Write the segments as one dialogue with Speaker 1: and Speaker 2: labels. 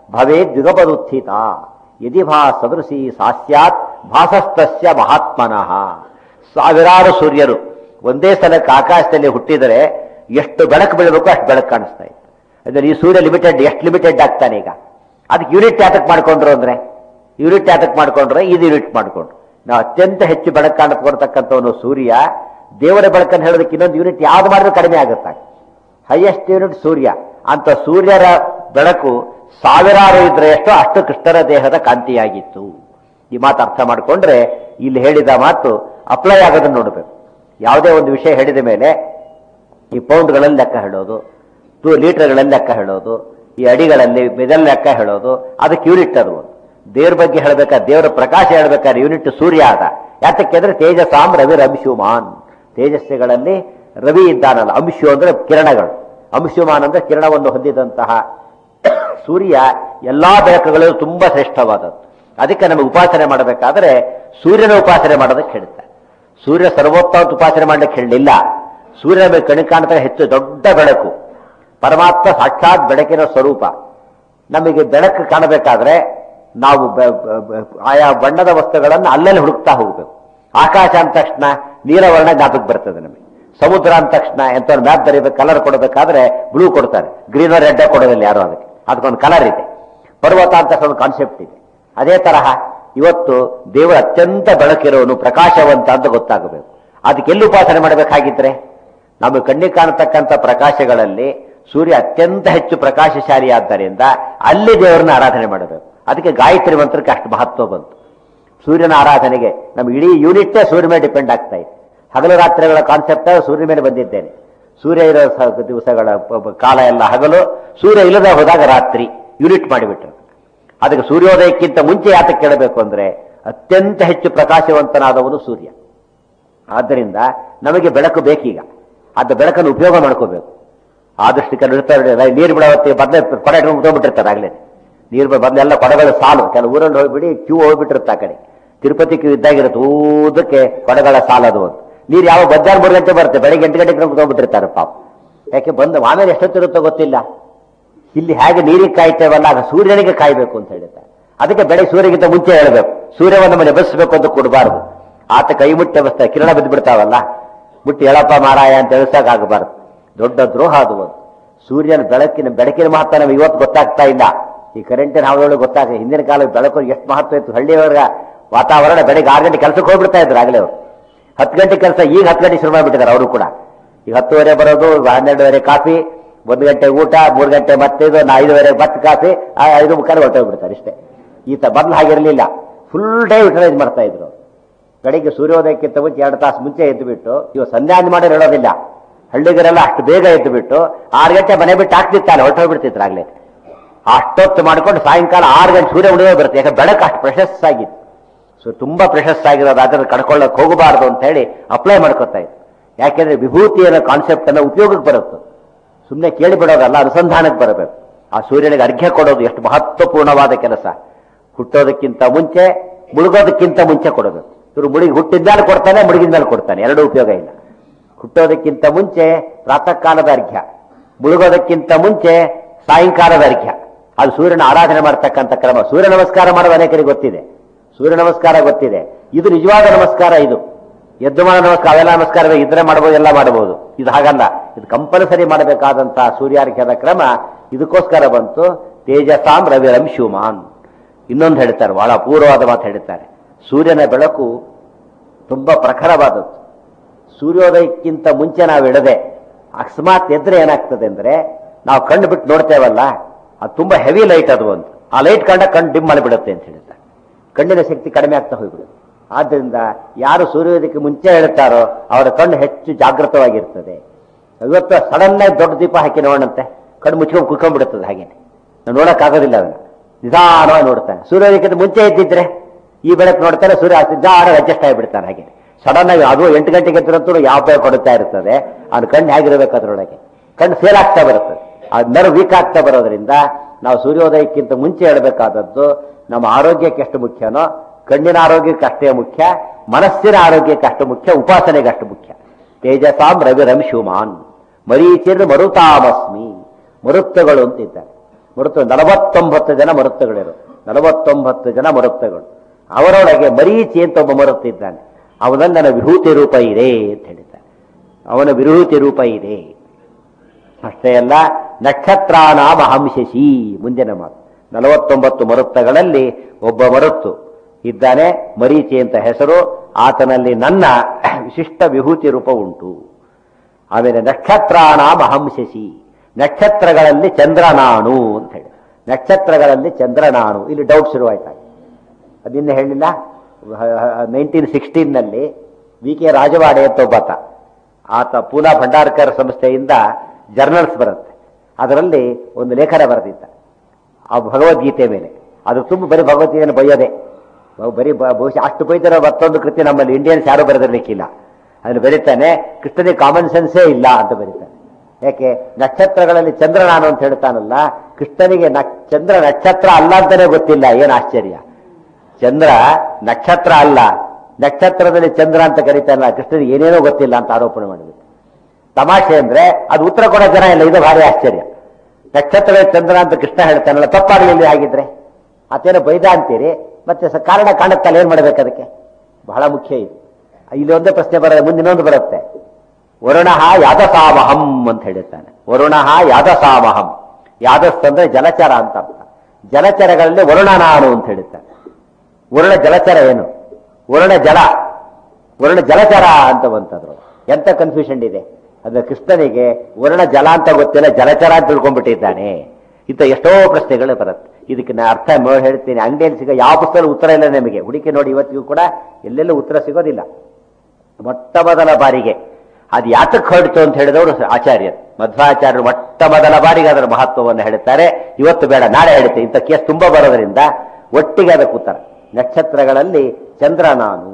Speaker 1: ಭವೇ ದ್ವಿಗಪದುತ್ಥಿತ ಯದಿ ಭಾ ಸದೃಶಿ ಸಾಸ್ಯಾತ್ ಭಾಸಸ್ತಸ್ಯ ಮಹಾತ್ಮನಃ ಸಾವಿರಾರು ಸೂರ್ಯರು ಒಂದೇ ಸಲಕ್ಕೆ ಆಕಾಶದಲ್ಲಿ ಹುಟ್ಟಿದರೆ ಎಷ್ಟು ಬೆಳಕು ಬೀಳಬೇಕು ಅಷ್ಟು ಬೆಳಕು ಕಾಣಿಸ್ತಾ ಇತ್ತು ಅಂದ್ರೆ ಈ ಸೂರ್ಯ ಲಿಮಿಟೆಡ್ ಎಷ್ಟು ಲಿಮಿಟೆಡ್ ಆಗ್ತಾನೆ ಈಗ ಅದಕ್ಕೆ ಯೂನಿಟ್ ಯಾತಕ್ ಮಾಡ್ಕೊಂಡ್ರು ಅಂದ್ರೆ ಯೂನಿಟ್ ಯಾತಕ್ ಮಾಡ್ಕೊಂಡ್ರೆ ಇದು ಯೂನಿಟ್ ಮಾಡ್ಕೊಂಡ್ರು ನಾವು ಅತ್ಯಂತ ಹೆಚ್ಚು ಬೆಳಕು ಕಾಣಿಸ್ಕೊಡ್ತಕ್ಕಂಥವನು ಸೂರ್ಯ ದೇವರ ಬೆಳಕನ್ನು ಹೇಳೋದಕ್ಕೆ ಇನ್ನೊಂದು ಯೂನಿಟ್ ಯಾವ್ದು ಮಾಡಿದ್ರು ಕಡಿಮೆ ಆಗುತ್ತೆ ಹೈಯೆಸ್ಟ್ ಯೂನಿಟ್ ಸೂರ್ಯ ಅಂತ ಸೂರ್ಯರ ಬೆಳಕು ಸಾವಿರಾರು ಇದ್ರೆ ಎಷ್ಟು ಅಷ್ಟು ಕೃಷ್ಣರ ದೇಹದ ಕಾಂತಿಯಾಗಿತ್ತು ಈ ಮಾತು ಅರ್ಥ ಮಾಡಿಕೊಂಡ್ರೆ ಇಲ್ಲಿ ಹೇಳಿದ ಮಾತು ಅಪ್ಲೈ ಆಗೋದನ್ನು ನೋಡಬೇಕು ಯಾವುದೇ ಒಂದು ವಿಷಯ ಹೇಳಿದ ಮೇಲೆ ಈ ಪೌಂಡ್ಗಳಲ್ಲಿ ಲೆಕ್ಕ ಹೇಳೋದು ಟೂ ಲೀಟರ್ಗಳಲ್ಲಿ ಲೆಕ್ಕ ಹೇಳೋದು ಈ ಅಡಿಗಳಲ್ಲಿ ಮೆದಲ್ ಲೆಕ್ಕ ಹೇಳೋದು ಅದಕ್ಕೆ ಯೂನಿಟ್ ಅದು ಒಂದು ದೇವ್ರ ಬಗ್ಗೆ ಹೇಳ್ಬೇಕಾದ್ರೆ ದೇವರ ಪ್ರಕಾಶ ಹೇಳ್ಬೇಕಾದ್ರೆ ಯೂನಿಟ್ ಸೂರ್ಯ ಅದ ಯಾತಕ್ಕೆ ಅಂದ್ರೆ ತೇಜಸಾಂ ರವಿ ಅಂಶುಮಾನ್ ತೇಜಸ್ಸುಗಳಲ್ಲಿ ರವಿ ಇದ್ದಾನಲ್ಲ ಅಂಶು ಅಂದ್ರೆ ಕಿರಣಗಳು ಅಂಶುಮಾನ್ ಅಂದ್ರೆ ಕಿರಣವನ್ನು ಹೊಂದಿದಂತಹ ಸೂರ್ಯ ಎಲ್ಲಾ ಬೆಳಕುಗಳು ತುಂಬಾ ಶ್ರೇಷ್ಠವಾದದ್ದು ಅದಕ್ಕೆ ನಮಗೆ ಉಪಾಸನೆ ಮಾಡಬೇಕಾದ್ರೆ ಸೂರ್ಯನ ಉಪಾಸನೆ ಮಾಡೋದಕ್ಕೆ ಹೇಳ್ತಾರೆ ಸೂರ್ಯ ಸರ್ವೋತ್ತಮ ಉಪಾಸನೆ ಮಾಡ್ಲಿಕ್ಕೆ ಹೇಳಲಿಲ್ಲ ಸೂರ್ಯನ ಮೇಲೆ ಕಣಿ ಕಾಣ್ತಾ ಹೆಚ್ಚು ದೊಡ್ಡ ಬೆಳಕು ಪರಮಾತ್ಮ ಸಾಕ್ಷಾತ್ ಬೆಳಕಿನ ಸ್ವರೂಪ ನಮಗೆ ಬೆಳಕು ಕಾಣಬೇಕಾದ್ರೆ ನಾವು ಬ- ಬ- ಬ- ಆಯಾ ಬಣ್ಣದ ವಸ್ತುಗಳನ್ನು ಅಲ್ಲಲ್ಲಿ ಹುಡುಕ್ತಾ ಹೋಗ್ಬೇಕು ಆಕಾಶ ಅಂದ ತಕ್ಷಣ ನೀಲವರ್ಣ ಜ್ಞಾಪಕ ಬರ್ತದೆ ನಮಗೆ ಸಮುದ್ರ ಅಂದ ತಕ್ಷಣ ಎಂತ ಮ್ಯಾಪ್ ಬರೀಬೇಕು ಕಲರ್ ಕೊಡಬೇಕಾದ್ರೆ ಬ್ಲೂ ಕೊಡ್ತಾರೆ ಗ್ರೀನ್ ರೆಡ್ ಕೊಡೋದಿಲ್ಲ ಯಾರು ಅದಕ್ಕೆ ಅದಕ್ಕೊಂದು ಕಲರ್ ಇದೆ ಪರ್ವತ ಅಂತ ಒಂದು ಕಾನ್ಸೆಪ್ಟ್ ಇದೆ ಅದೇ ತರಹ ಇವತ್ತು ದೇವರ ಅತ್ಯಂತ ಬೆಳಕಿರೋನು ಪ್ರಕಾಶವಂತ ಅಂತ ಗೊತ್ತಾಗಬೇಕು ಅದಕ್ಕೆ ಎಲ್ಲಿ ಉಪಾಸನೆ ಮಾಡಬೇಕಾಗಿದ್ರೆ ನಮಗೆ ಕಣ್ಣಿಗೆ ಕಾಣತಕ್ಕಂಥ ಪ್ರಕಾಶಗಳಲ್ಲಿ ಸೂರ್ಯ ಅತ್ಯಂತ ಹೆಚ್ಚು ಪ್ರಕಾಶಶಾಲಿ ಆದ್ದರಿಂದ ಅಲ್ಲಿ ದೇವರನ್ನ ಆರಾಧನೆ ಮಾಡಬೇಕು ಅದಕ್ಕೆ ಗಾಯತ್ರಿ ಮಂತ್ರಕ್ಕೆ ಅಷ್ಟು ಮಹತ್ವ ಬಂತು ಸೂರ್ಯನ ಆರಾಧನೆಗೆ ನಮ್ಮ ಇಡೀ ಯೂನಿಟ್ಟೇ ಸೂರ್ಯ ಮೇಲೆ ಡಿಪೆಂಡ್ ಆಗ್ತಾ ಇದೆ ಹಗಲು ರಾತ್ರಿಗಳ ಕಾನ್ಸೆಪ್ಟ್ ಸೂರ್ಯ ಮೇಲೆ ಬಂದಿದ್ದೇನೆ ಸೂರ್ಯ ಇರೋ ಸ- ದಿವಸಗಳ ಪ- ಪ- ಕಾಲ ಎಲ್ಲ ಹಗಲು ಸೂರ್ಯ ಇಲ್ಲದೆ ಹೋದಾಗ ರಾತ್ರಿ ಯೂನಿಟ್ ಮಾಡಿಬಿಟ್ರು ಅದಕ್ಕೆ ಸೂರ್ಯೋದಯಕ್ಕಿಂತ ಮುಂಚೆ ಯಾತಕ್ಕೆ ಕೇಳಬೇಕು ಅಂದ್ರೆ ಅತ್ಯಂತ ಹೆಚ್ಚು ಪ್ರಕಾಶವಂತನಾದವನು ಸೂರ್ಯ ಆದ್ದರಿಂದ ನಮಗೆ ಬೆಳಕು ಬೇಕೀಗ ಅದ ಬೆಳಕನ್ನು ಉಪಯೋಗ ಮಾಡ್ಕೋಬೇಕು ಆದಷ್ಟು ಕೆಲವು ಇರ್ತಾರೆ ನೀರು ಬಿಡೋವತ್ತಿ ಬದಲೇ ಕೊಡ ಇಟ್ಕೊಂಡು ಕೂತ್ಕೊಂಡ್ಬಿಟ್ಟಿರ್ತಾರೆ ಆಗ್ಲೇ ನೀರು ಬದಲೆಲ್ಲ ಕೊಡಗಳ ಸಾಲು ಕೆಲವು ಊರಲ್ಲಿ ಹೋಗ್ಬಿಡಿ ಕ್ಯೂ ಹೋಗ್ಬಿಟ್ಟಿರುತ್ತೆ ಆ ಕಡೆ ತಿರುಪತಿ ಕ್ಯೂ ಇದ್ದಾಗಿರುತ್ತೆ ಊದಕ್ಕೆ ಕೊಡಗಳ ಸಾಲದು ಅಂತ ನೀರು ಯಾವ ಮಧ್ಯಾಹ್ನ ಮೂರು ಗಂಟೆ ಬರುತ್ತೆ ಬೆಳಿಗ್ಗೆ ಎಂಟು ಗಂಟೆಗೆ ಕೂತ್ಕೊಂಡ್ಬಿಟ್ಟಿರ್ತಾರೆ ಪಾಪ ಯಾಕೆ ಬಂದು ಆಮೇಲೆ ಎಷ್ಟೊತ್ತಿರುತ್ತೋ ಗೊತ್ತಿಲ್ಲ ಇಲ್ಲಿ ಹೇಗೆ ನೀರಿಗೆ ಕಾಯ್ತೇವಲ್ಲ ಆಗ ಸೂರ್ಯನಿಗೆ ಕಾಯ್ಬೇಕು ಅಂತ ಹೇಳಿದ್ದಾರೆ ಅದಕ್ಕೆ ಬೆಳಗ್ಗೆ ಸೂರ್ಯಗಿಂತ ಮುಂಚೆ ಹೇಳಬೇಕು ಸೂರ್ಯವನ್ನು ನಮ್ಮನ್ನು ಎಬ್ಬಿಸಬೇಕು ಅಂತ ಕೊಡಬಾರದು ಆತ ಕೈ ಮುಟ್ಟಿ ಎಬ್ಬಿಸ್ತಾರೆ ಕಿರಣ ಬಿದ್ದು ಬಿಡ್ತಾವಲ್ಲ ಮುಟ್ಟಿ ಎಳಪ್ಪ ಮಾರಾಯ ಅಂತ ಎಳಿಸಕ್ಕಾಗಬಾರ್ದು ದೊಡ್ಡ ದ್ರೋಹ ಅದು ಒಂದು ಸೂರ್ಯನ ಬೆಳಕಿನ ಬೆಳಕಿನ ಮಹತ್ವ ನಮಗೆ ಇವತ್ತು ಗೊತ್ತಾಗ್ತಾ ಇಲ್ಲ ಈ ಕರೆಂಟಿನ ಹಾವಳಿಗಳು ಗೊತ್ತಾಗ ಹಿಂದಿನ ಕಾಲದ ಬೆಳಕು ಎಷ್ಟು ಮಹತ್ವ ಇತ್ತು ಹಳ್ಳಿಯವರ ವಾತಾವರಣ ಬೆಳಗ್ಗೆ ಆರು ಗಂಟೆ ಕೆಲಸಕ್ಕೆ ಹೋಗ್ಬಿಡ್ತಾ ಇದ್ರು ಆಗಲೇ ಅವರು ಹತ್ತು ಗಂಟೆ ಕೆಲಸ ಈಗ ಹತ್ತು ಗಂಟೆ ಶುರು ಮಾಡಿಬಿಟ್ಟಿದ್ದಾರೆ ಅವರು ಕೂಡ ಈಗ ಹತ್ತುವರೆ ಬರೋದು ಹನ್ನೆರಡುವರೆ ಕಾಫಿ ಒಂದು ಗಂಟೆ ಊಟ ಮೂರು ಗಂಟೆ ಮತ್ತೆ ಇದು ನಾ ಐದುವರೆ ಮತ್ತೆ ಕಾಫಿ ಆ ಐದು ಮುಖಾನೆ ಹೊರಟೋಗ್ಬಿಡ್ತಾರೆ ಇಷ್ಟೇ ಈತ ಮೊದಲು ಹಾಗಿರಲಿಲ್ಲ ಫುಲ್ ಡೇ ಯುಟಿಲೈಸ್ ಮಾಡ್ತಾ ಇದ್ರು ಬೆಳಿಗ್ಗೆ ಸೂರ್ಯೋದಯಕ್ಕಿಂತ ಮುಂಚೆ ಎರಡು ತಾಸು ಮುಂಚೆ ಎದ್ದು ಬಿಟ್ಟು ಇವಾಗ ಸಂಧ್ಯಾನ ಮಾಡಿ ಹೇಳೋದಿಲ್ಲ ಹಳ್ಳಿಗರೆಲ್ಲ ಅಷ್ಟು ಬೇಗ ಎದ್ದು ಬಿಟ್ಟು ಆರು ಗಂಟೆ ಮನೆ ಬಿಟ್ಟು ಹಾಕ್ತಿತ್ತಾನೆ ಹೊರಟೋಗ್ಬಿಡ್ತಿದ್ರು ಆಗ್ಲೇ ಅಷ್ಟೊತ್ತು ಮಾಡ್ಕೊಂಡು ಸಾಯಂಕಾಲ ಆರು ಗಂಟೆ ಸೂರ್ಯ ಉಳಿದೇ ಬರುತ್ತೆ ಯಾಕಂದ್ರೆ ಬೆಳಕು ಅಷ್ಟು ಪ್ರಶಸ್ತ ಆಗಿತ್ತು ಸೊ ತುಂಬಾ ಪ್ರಶಸ್ತ ಆಗಿರೋದು ಅದನ್ನು ಕಡ್ಕೊಳ್ಳೋಕೆ ಹೋಗಬಾರ್ದು ಅಂತ ಹೇಳಿ ಅಪ್ಲೈ ಮಾಡ್ಕೊತಾ ಇತ್ತು ಯಾಕೆಂದ್ರೆ ವಿಭೂತಿ ಅನ್ನೋ ಕಾನ್ಸೆಪ್ಟ್ ಅನ್ನ ಉಪಯೋಗಕ್ಕೆ ಬರುತ್ತೆ ಸುಮ್ಮನೆ ಕೇಳಿ ಬಿಡೋದಲ್ಲ ಅನುಸಂಧಾನಕ್ಕೆ ಬರಬೇಕು ಆ ಸೂರ್ಯನಿಗೆ ಅರ್ಘ್ಯ ಕೊಡೋದು ಎಷ್ಟು ಮಹತ್ವಪೂರ್ಣವಾದ ಕೆಲಸ ಹುಟ್ಟೋದಕ್ಕಿಂತ ಮುಂಚೆ ಮುಳುಗೋದಕ್ಕಿಂತ ಮುಂಚೆ ಕೊಡಬೇಕು ಇವರು ಮುಳುಗಿ ಹುಟ್ಟಿದ ಮೇಲೆ ಕೊಡ್ತಾನೆ ಮುಳುಗಿದ ಮೇಲೆ ಕೊಡ್ತಾನೆ ಎರಡೂ ಉಪಯೋಗ ಇಲ್ಲ ಹುಟ್ಟೋದಕ್ಕಿಂತ ಮುಂಚೆ ಪ್ರಾತಃ ಕಾಲದ ಅರ್ಘ್ಯ ಮುಳುಗೋದಕ್ಕಿಂತ ಮುಂಚೆ ಸಾಯಂಕಾಲದ ಅರ್ಘ್ಯ ಅದು ಸೂರ್ಯನ ಆರಾಧನೆ ಮಾಡ್ತಕ್ಕಂಥ ಕ್ರಮ ಸೂರ್ಯ ನಮಸ್ಕಾರ ಮಾಡೋದು ಅನೇಕರಿಗೆ ಗೊತ್ತಿದೆ ಸೂರ್ಯ ನಮಸ್ಕಾರ ಗೊತ್ತಿದೆ ಇದು ನಿಜವಾದ ನಮಸ್ಕಾರ ಇದು ಎದ್ದು ಮಾಡೋ ನಮಸ್ಕಾರ ಅವೆಲ್ಲ ನಮಸ್ಕಾರ ಇದ್ರೆ ಮಾಡಬಹುದು ಎಲ್ಲ ಮಾಡಬಹುದು ಇದು ಹಾಗಲ್ಲ ಇದು ಕಂಪಲ್ಸರಿ ಮಾಡಬೇಕಾದಂತಹ ಸೂರ್ಯಾರ್ಘ್ಯದ ಕ್ರಮ ಇದಕ್ಕೋಸ್ಕರ ಬಂತು ತೇಜಸಾಂ ರವಿರಂ ಶಿವಮಾನ್ ಇನ್ನೊಂದು ಹೇಳ್ತಾರೆ ಬಹಳ ಅಪೂರ್ವವಾದ ಮಾತು ಹೇಳ್ತಾರೆ ಸೂರ್ಯನ ಬೆಳಕು ತುಂಬಾ ಪ್ರಖರವಾದದ್ದು ಸೂರ್ಯೋದಯಕ್ಕಿಂತ ಮುಂಚೆ ನಾವು ಇಡದೆ ಅಕಸ್ಮಾತ್ ಎದ್ರೆ ಏನಾಗ್ತದೆ ಅಂದ್ರೆ ನಾವು ಕಣ್ಣು ಬಿಟ್ಟು ನೋಡ್ತೇವಲ್ಲ ಅದು ತುಂಬಾ ಹೆವಿ ಲೈಟ್ ಅದು ಅಂತ ಆ ಲೈಟ್ ಕಂಡ ಕಣ್ಣು ಡಿಮ್ ಮಾಡಿಬಿಡುತ್ತೆ ಅಂತ ಹೇಳ್ತಾರೆ ಕಣ್ಣಿನ ಶಕ್ತಿ ಕಡಿಮೆ ಆಗ್ತಾ ಹೋಗ್ಬಿಡುತ್ತೆ ಆದ್ರಿಂದ ಯಾರು ಸೂರ್ಯೋದಯಕ್ಕೆ ಮುಂಚೆ ಹೇಳ್ತಾರೋ ಅವರ ಕಣ್ಣು ಹೆಚ್ಚು ಜಾಗೃತವಾಗಿರ್ತದೆ ಇವತ್ತು ಸಡನ್ ಆಗಿ ದೊಡ್ಡ ದೀಪ ಹಾಕಿ ನೋಡಂತೆ ಕಣ್ಣು ಮುಚ್ಕೊಂಡು ಕುತ್ಕೊಂಡ್ಬಿಡುತ್ತದೆ ಹಾಗೇನೆ ನಾವು ನೋಡಕ್ಕಾಗೋದಿಲ್ಲ ಅದನ್ನ ನಿಧಾನವಾಗಿ ನೋಡ್ತಾನೆ ಸೂರ್ಯೋದಯಕ್ಕಿಂತ ಮುಂಚೆ ಇದ್ದಿದ್ರೆ ಈ ಬೆಳಕು ನೋಡ್ತಾನೆ ಸೂರ್ಯ ನಿಧಾನವಾಗಿ ಅಡ್ಜಸ್ಟ್ ಆಗಿಬಿಡ್ತಾನೆ ಹಾಗೆ ಸಡನ್ ಆಗಿ ಅದು ಎಂಟು ಗಂಟೆಗೆ ಎದ್ರಂತೂ ಯಾವ ಭಯ ಕೊಡುತ್ತಾ ಇರ್ತದೆ ಅವ್ನ ಕಣ್ಣು ಹೇಗಿರ್ಬೇಕು ಅದ್ರೊಳಗೆ ಕಣ್ಣು ಫೇಲ್ ಆಗ್ತಾ ಬರುತ್ತದೆ ಆ ನರ್ವ್ ವೀಕ್ ಆಗ್ತಾ ಬರೋದ್ರಿಂದ ನಾವು ಸೂರ್ಯೋದಯಕ್ಕಿಂತ ಮುಂಚೆ ಹೇಳಬೇಕಾದದ್ದು ನಮ್ಮ ಆರೋಗ್ಯಕ್ಕೆ ಎಷ್ಟು ಮುಖ್ಯನೋ ಕಣ್ಣಿನ ಆರೋಗ್ಯಕ್ಕೆ ಅಷ್ಟೇ ಮುಖ್ಯ ಮನಸ್ಸಿನ ಆರೋಗ್ಯಕ್ಕೆ ಅಷ್ಟು ಮುಖ್ಯ ಉಪಾಸನೆಗೆ ಅಷ್ಟು ಮುಖ್ಯ ತೇಜಸಾಂ ರವಿರಂ ಶಿವಮಾನ್ ಮರೀಚಿರ್ ಮರುತಾಮಸ್ಮಿ ಮರುತ್ತಗಳು ಅಂತಿದ್ದಾರೆ ಮರುತು ನಲವತ್ತೊಂಬತ್ತು ಜನ ಮರುತ್ತುಗಳಿರು ನಲವತ್ತೊಂಬತ್ತು ಜನ ಮರುತ್ತಗಳು ಅವರೊಳಗೆ ಮರೀಚಿ ಅಂತ ಒಬ್ಬ ಮರುತ್ತಿದ್ದಾನೆ ಅವನಲ್ಲಿ ನನ್ನ ವಿಭೂತಿ ರೂಪ ಇದೆ ಅಂತ ಹೇಳಿದ್ದಾನೆ ಅವನ ವಿಭೂತಿ ರೂಪ ಇದೆ ಅಷ್ಟೇ ಅಲ್ಲ ನಕ್ಷತ್ರಾನಾಮ ಹಂಶಶಿ ಮುಂದಿನ ಮಾತು ನಲವತ್ತೊಂಬತ್ತು ಮರುತ್ತಗಳಲ್ಲಿ ಒಬ್ಬ ಮರುತ್ತು ಇದ್ದಾನೆ ಮರೀಚಿ ಅಂತ ಹೆಸರು ಆತನಲ್ಲಿ ನನ್ನ ವಿಶಿಷ್ಟ ವಿಭೂತಿ ರೂಪ ಉಂಟು ಆಮೇಲೆ ನಕ್ಷತ್ರಾನಾಮ ಹಂಶಶಿ ನಕ್ಷತ್ರಗಳಲ್ಲಿ ಚಂದ್ರ ನಾನು ಅಂತ ಹೇಳಿ ನಕ್ಷತ್ರಗಳಲ್ಲಿ ಚಂದ್ರ ನಾನು ಇಲ್ಲಿ ಡೌಟ್ ಶುರುವಾಯ್ತಾಗ ಅದಿನ್ನ ಹೇಳಿಲ್ಲ ನೈನ್ಟೀನ್ ಸಿಕ್ಸ್ಟೀನ್ನಲ್ಲಿ ವಿ ಕೆ ರಾಜವಾಡೆ ಅಂತ ಒಬ್ಬಾತ ಆತ ಪೂನಾ ಭಂಡಾರ್ಕರ್ ಸಂಸ್ಥೆಯಿಂದ ಜರ್ನಲ್ಸ್ ಬರುತ್ತೆ ಅದರಲ್ಲಿ ಒಂದು ಲೇಖನ ಬರೆದಿದ್ದ ಆ ಭಗವದ್ಗೀತೆ ಮೇಲೆ ಅದು ತುಂಬ ಬರೀ ಭಗವದ್ಗೀತೆಯನ್ನು ಬೈಯೋದೆ ಬಹು- ಬರೀ ಬ- ಬಹುಶಃ ಅಷ್ಟು ಬೈದಿರೋ ಮತ್ತೊಂದು ಕೃತಿ ನಮ್ಮಲ್ಲಿ ಇಂಡಿಯನ್ಸ್ ಯಾರು ಬರೆದಿರ್ಲಿಕ್ಕಿಲ್ಲ ಅದನ್ನು ಬರೀತಾನೆ ಕೃಷ್ಣನಿಗೆ ಕಾಮನ್ ಸೆನ್ಸೇ ಇಲ್ಲ ಅಂತ ಬರೀತಾನೆ ಯಾಕೆ ನಕ್ಷತ್ರಗಳಲ್ಲಿ ಚಂದ್ರ ನಾನು ಅಂತ ಹೇಳ್ತಾನಲ್ಲ ಕೃಷ್ಣನಿಗೆ ನಕ್- ಚಂದ್ರ ನಕ್ಷತ್ರ ಅಲ್ಲ ಅಂತಾನೆ ಗೊತ್ತಿಲ್ಲ ಏನು ಆಶ್ಚರ್ಯ ಚಂದ್ರ ನಕ್ಷತ್ರ ಅಲ್ಲ ನಕ್ಷತ್ರದಲ್ಲಿ ಚಂದ್ರ ಅಂತ ಕರೀತಾನಲ್ಲ ಕೃಷ್ಣನಿಗೆ ಏನೇನೋ ಗೊತ್ತಿಲ್ಲ ಅಂತ ಆರೋಪಣೆ ಮಾಡಬೇಕು ತಮಾಷೆ ಅಂದ್ರೆ ಅದು ಉತ್ತರ ಕೊಡೋ ಜನ ಇಲ್ಲ ಇದು ಭಾರಿ ಆಶ್ಚರ್ಯ ನಕ್ಷತ್ರ ಚಂದ್ರ ಅಂತ ಕೃಷ್ಣ ಹೇಳ್ತಾನಲ್ಲ ತಪ್ಪಾಗಲಿಲ್ಲ ಹಾಗಿದ್ರೆ ಅತೇನೋ ಬೈದ ಅಂತೀರಿ ಮತ್ತೆ ಸ- ಕಾರಣ ಕಾಣುತ್ತಲ್ಲ ಏನ್ ಮಾಡ್ಬೇಕು ಅದಕ್ಕೆ ಬಹಳ ಮುಖ್ಯ ಇದು ಇಲ್ಲಿ ಒಂದೇ ಪ್ರಶ್ನೆ ಬರೋದು ಮುಂದೆ ಇನ್ನೊಂದು ಬರುತ್ತೆ ವರುಣ ಯಾದಸಾಮಹಂ ಅಂತ ಹೇಳಿರ್ತಾನೆ ವರುಣ ಯಾದಸಾಮಹಂ ಯಾದಸ್ ಅಂದ್ರೆ ಜಲಚರ ಅಂತ ಅರ್ಥ ಜಲಚರಗಳಲ್ಲಿ ವರುಣ ನಾನು ಅಂತ ಹೇಳಿರ್ತಾನೆ ವರುಣ ಜಲಚರ ಏನು ವರುಣ ಜಲ ವರುಣ ಜಲಚರ ಅಂತ ಬಂತದ್ರು ಎಂತ ಕನ್ಫ್ಯೂಷನ್ ಇದೆ ಅದು ಕೃಷ್ಣನಿಗೆ ವರುಣ ಜಲ ಅಂತ ಗೊತ್ತಿಲ್ಲ ಜಲಚರ ಅಂತ ತಿಳ್ಕೊಂಡ್ಬಿಟ್ಟಿದ್ದಾನೆ ಇಂಥ ಎಷ್ಟೋ ಪ್ರಶ್ನೆಗಳು ಬರುತ್ತೆ ಇದಕ್ಕೆ ನಾ ಅರ್ಥ ನೋಡಿ ಹೇಳ್ತೀನಿ ಅಂಗಡಿಯಲ್ಲಿ ಸಿಗೋ ಯಾವ ಪುಸ್ತಕ ಉತ್ತರ ಇಲ್ಲ ನಿಮಗೆ ಹುಡುಕಿ ನೋಡಿ ಇವತ್ತಿಗೂ ಕೂಡ ಎಲ್ಲೆಲ್ಲೂ ಉತ್ತರ ಸಿಗೋದಿಲ್ಲ ಮೊಟ್ಟ ಮೊದಲ ಬಾರಿಗೆ ಅದು ಯಾತಕ್ಕೆ ಹೊರಡಿತು ಅಂತ ಹೇಳಿದವರು ಆಚಾರ್ಯರು ಮಧ್ವಾಚಾರ್ಯರು ಮೊಟ್ಟ ಮೊದಲ ಬಾರಿಗೆ ಅದರ ಮಹತ್ವವನ್ನು ಹೇಳುತ್ತಾರೆ ಇವತ್ತು ಬೇಡ ನಾಳೆ ಹೇಳುತ್ತೆ ಇಂಥ ಕೇಸ್ ತುಂಬಾ ಬರೋದರಿಂದ ಒಟ್ಟಿಗೆ ಅದಕ್ಕೆ ಉತ್ತರ ನಕ್ಷತ್ರಗಳಲ್ಲಿ ಚಂದ್ರ ನಾನು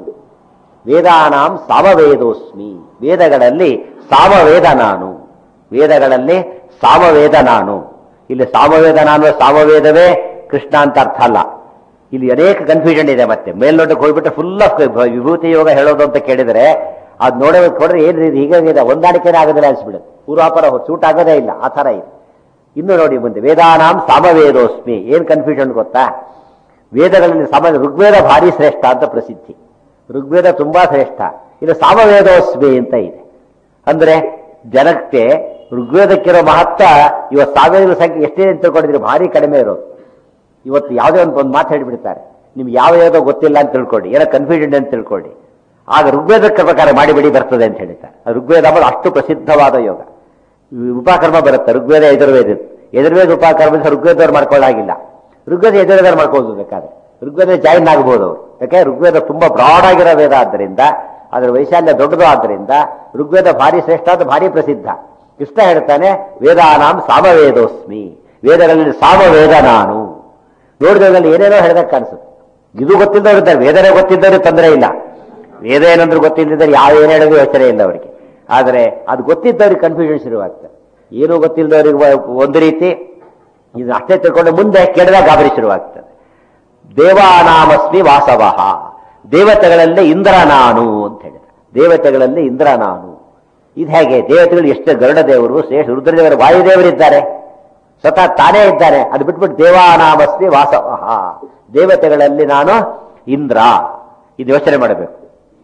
Speaker 1: ವೇದಾನಾಂ ಸಾಮವೇದೋಸ್ಮಿ ವೇದಗಳಲ್ಲಿ ಸಾಮವೇದ ನಾನು ವೇದಗಳಲ್ಲಿ ಸಾಮವೇದ ನಾನು ಇಲ್ಲಿ ಸಾಮವೇದ ನಾನು ಸಾಮವೇದವೇ ಕೃಷ್ಣ ಅಂತ ಅರ್ಥ ಅಲ್ಲ ಇಲ್ಲಿ ಅನೇಕ ಕನ್ಫ್ಯೂಷನ್ ಇದೆ ಮತ್ತೆ ಮೇಲ್ನೋಟಕ್ಕೆ ಹೋಗ್ಬಿಟ್ಟು ಫುಲ್ ಆಫ್ ವಿಭೂತಿ ಯೋಗ ಹೇಳೋದು ಅಂತ ಕೇಳಿದ್ರೆ ಅದು ನೋಡಬೇಕು ನೋಡ್ರೆ ಏನು ಇದು ಹೀಗಾಗಿದೆ ಹೊಂದಾಣಿಕೆನೇ ಆಗೋದಿಲ್ಲ ಅನ್ಸ್ಬಿಡುತ್ತೆ ಪೂರ್ವಾಪರ ಸೂಟ್ ಆಗೋದೇ ಇಲ್ಲ ಆ ಥರ ಇದೆ ಇನ್ನು ನೋಡಿ ಮುಂದೆ ವೇದಾನಾಂ ಸಾಮವೇದೋಸ್ಮಿ ಏನ್ ಕನ್ಫ್ಯೂಷನ್ ಗೊತ್ತಾ ವೇದಗಳಲ್ಲಿ ಸಾಮ ಋಗ್ವೇದ ಭಾರಿ ಶ್ರೇಷ್ಠ ಅಂತ ಪ್ರಸಿದ್ಧಿ ಋಗ್ವೇದ ತುಂಬಾ ಶ್ರೇಷ್ಠ ಇದು ಸಾಮವೇದೋಸ್ಮಿ ಅಂತ ಇದೆ ಅಂದ್ರೆ ಜನಕ್ಕೆ ಋಗ್ವೇದಕ್ಕಿರೋ ಮಹತ್ವ ಇವತ್ತು ಸಾವಿರ ಸಂಖ್ಯೆ ಎಷ್ಟೇ ಅಂತ ತಿಳ್ಕೊಂಡಿದ್ರೆ ಭಾರಿ ಕಡಿಮೆ ಇರೋದು ಇವತ್ತು ಯಾವುದೇ ಒಂದು ಒಂದು ಮಾತು ಹೇಳಿಬಿಡ್ತಾರೆ ನಿಮ್ಗೆ ಯಾವ ಯಾವುದೋ ಗೊತ್ತಿಲ್ಲ ಅಂತ ತಿಳ್ಕೊಳ್ಳಿ ಏನೋ ಕನ್ಫ್ಯೂಷನ್ ಅಂತ ತಿಳ್ಕೊಳ್ಳಿ ಆಗ ಋಗ್ವೇದಕ್ಕೆ ಪ್ರಕಾರ ಮಾಡಿಬಿಡಿ ಬರ್ತದೆ ಅಂತ ಹೇಳ್ತಾರೆ ಅದು ಋಗ್ವೇದ ಅನ್ನೋದು ಅಷ್ಟು ಪ್ರಸಿದ್ಧವಾದ ಯೋಗ ಈ ಉಪಕರ್ಮ ಬರುತ್ತೆ ಋಗ್ವೇದ ಯಜುರ್ವೇದ ಯಜುರ್ವೇದ ಉಪಕರ್ಮ ಋಗ್ವೇದವ್ರು ಮಾಡ್ಕೊಳ್ಳಾಗಿಲ್ಲ ಋಗ್ವೇದ ಯಜುರ್ವೇದ ಮಾಡ್ಕೊಳ್ಳೋದು ಬೇಕಾದ್ರೆ ಋಗ್ವೇದ ಜಾಯಿನ್ ಆಗ್ಬೋದು ಅವರು ಯಾಕೆ ಋಗ್ವೇದ ತುಂಬಾ ಬ್ರಾಡ್ ಆಗಿರೋ ವೇದ ಆದ್ದರಿಂದ ಅದರ ವೈಶಾಲ್ಯ ದೊಡ್ಡದು ಆದ್ದರಿಂದ ಋಗ್ವೇದ ಭಾರಿ ಶ್ರೇಷ್ಠ ಅದು ಭಾರಿ ಪ್ರಸಿದ್ಧ ಕೃಷ್ಣ ಹೇಳ್ತಾನೆ ವೇದಾನಾಂ ಸಾಮವೇದೋಸ್ಮಿ ವೇದಗಳಲ್ಲಿ ಸಾಮವೇದ ನಾನು ನೋಡಿದಲ್ಲಿ ಏನೇನೋ ಹೇಳ್ದಕ್ಕೆ ಕಾಣಿಸುತ್ತೆ ಇದು ಗೊತ್ತಿದ್ದವ್ರು ಇದ್ದಾರೆ ವೇದನೆ ಗೊತ್ತಿದ್ದವ್ರಿಗೆ ತೊಂದರೆ ಇಲ್ಲ ವೇದ ಏನಂದ್ರೆ ಗೊತ್ತಿಲ್ಲದಿದ್ದರೆ ಯಾವ ಏನು ಹೇಳೋದು ಯೋಚನೆ ಇಲ್ಲ ಅವರಿಗೆ ಆದರೆ ಅದು ಗೊತ್ತಿದ್ದವ್ರಿಗೆ ಕನ್ಫ್ಯೂಷನ್ ಶುರುವಾಗ್ತದೆ ಏನು ಗೊತ್ತಿಲ್ಲದವ್ರಿಗೆ ಒಂದು ರೀತಿ ಇದು ಅಷ್ಟೇ ತಿಳ್ಕೊಂಡು ಮುಂದೆ ಕೆಡದಾಗ ಗಾಬರಿ ಶುರುವಾಗ್ತದೆ ದೇವಾನಾಮಸ್ಮಿ ವಾಸವಃ ದೇವತೆಗಳಲ್ಲಿ ಇಂದ್ರ ನಾನು ಅಂತ ಹೇಳಿದ ದೇವತೆಗಳಲ್ಲಿ ಇಂದ್ರ ನಾನು ಇದು ಹೇಗೆ ದೇವತೆಗಳು ಎಷ್ಟು ಗರುಡ ದೇವರು ಶ್ರೇಷ್ಠ ರುದ್ರದೇವರು ವಾಯುದೇವರಿದ್ದಾರೆ ಸ್ವತಃ ತಾನೇ ಇದ್ದಾನೆ ಅದು ಬಿಟ್ಬಿಟ್ಟು ದೇವಾನಾಮಸ್ಮಿ ವಾಸವಃ ದೇವತೆಗಳಲ್ಲಿ ನಾನು ಇಂದ್ರ ಇದು ಯೋಚನೆ ಮಾಡಬೇಕು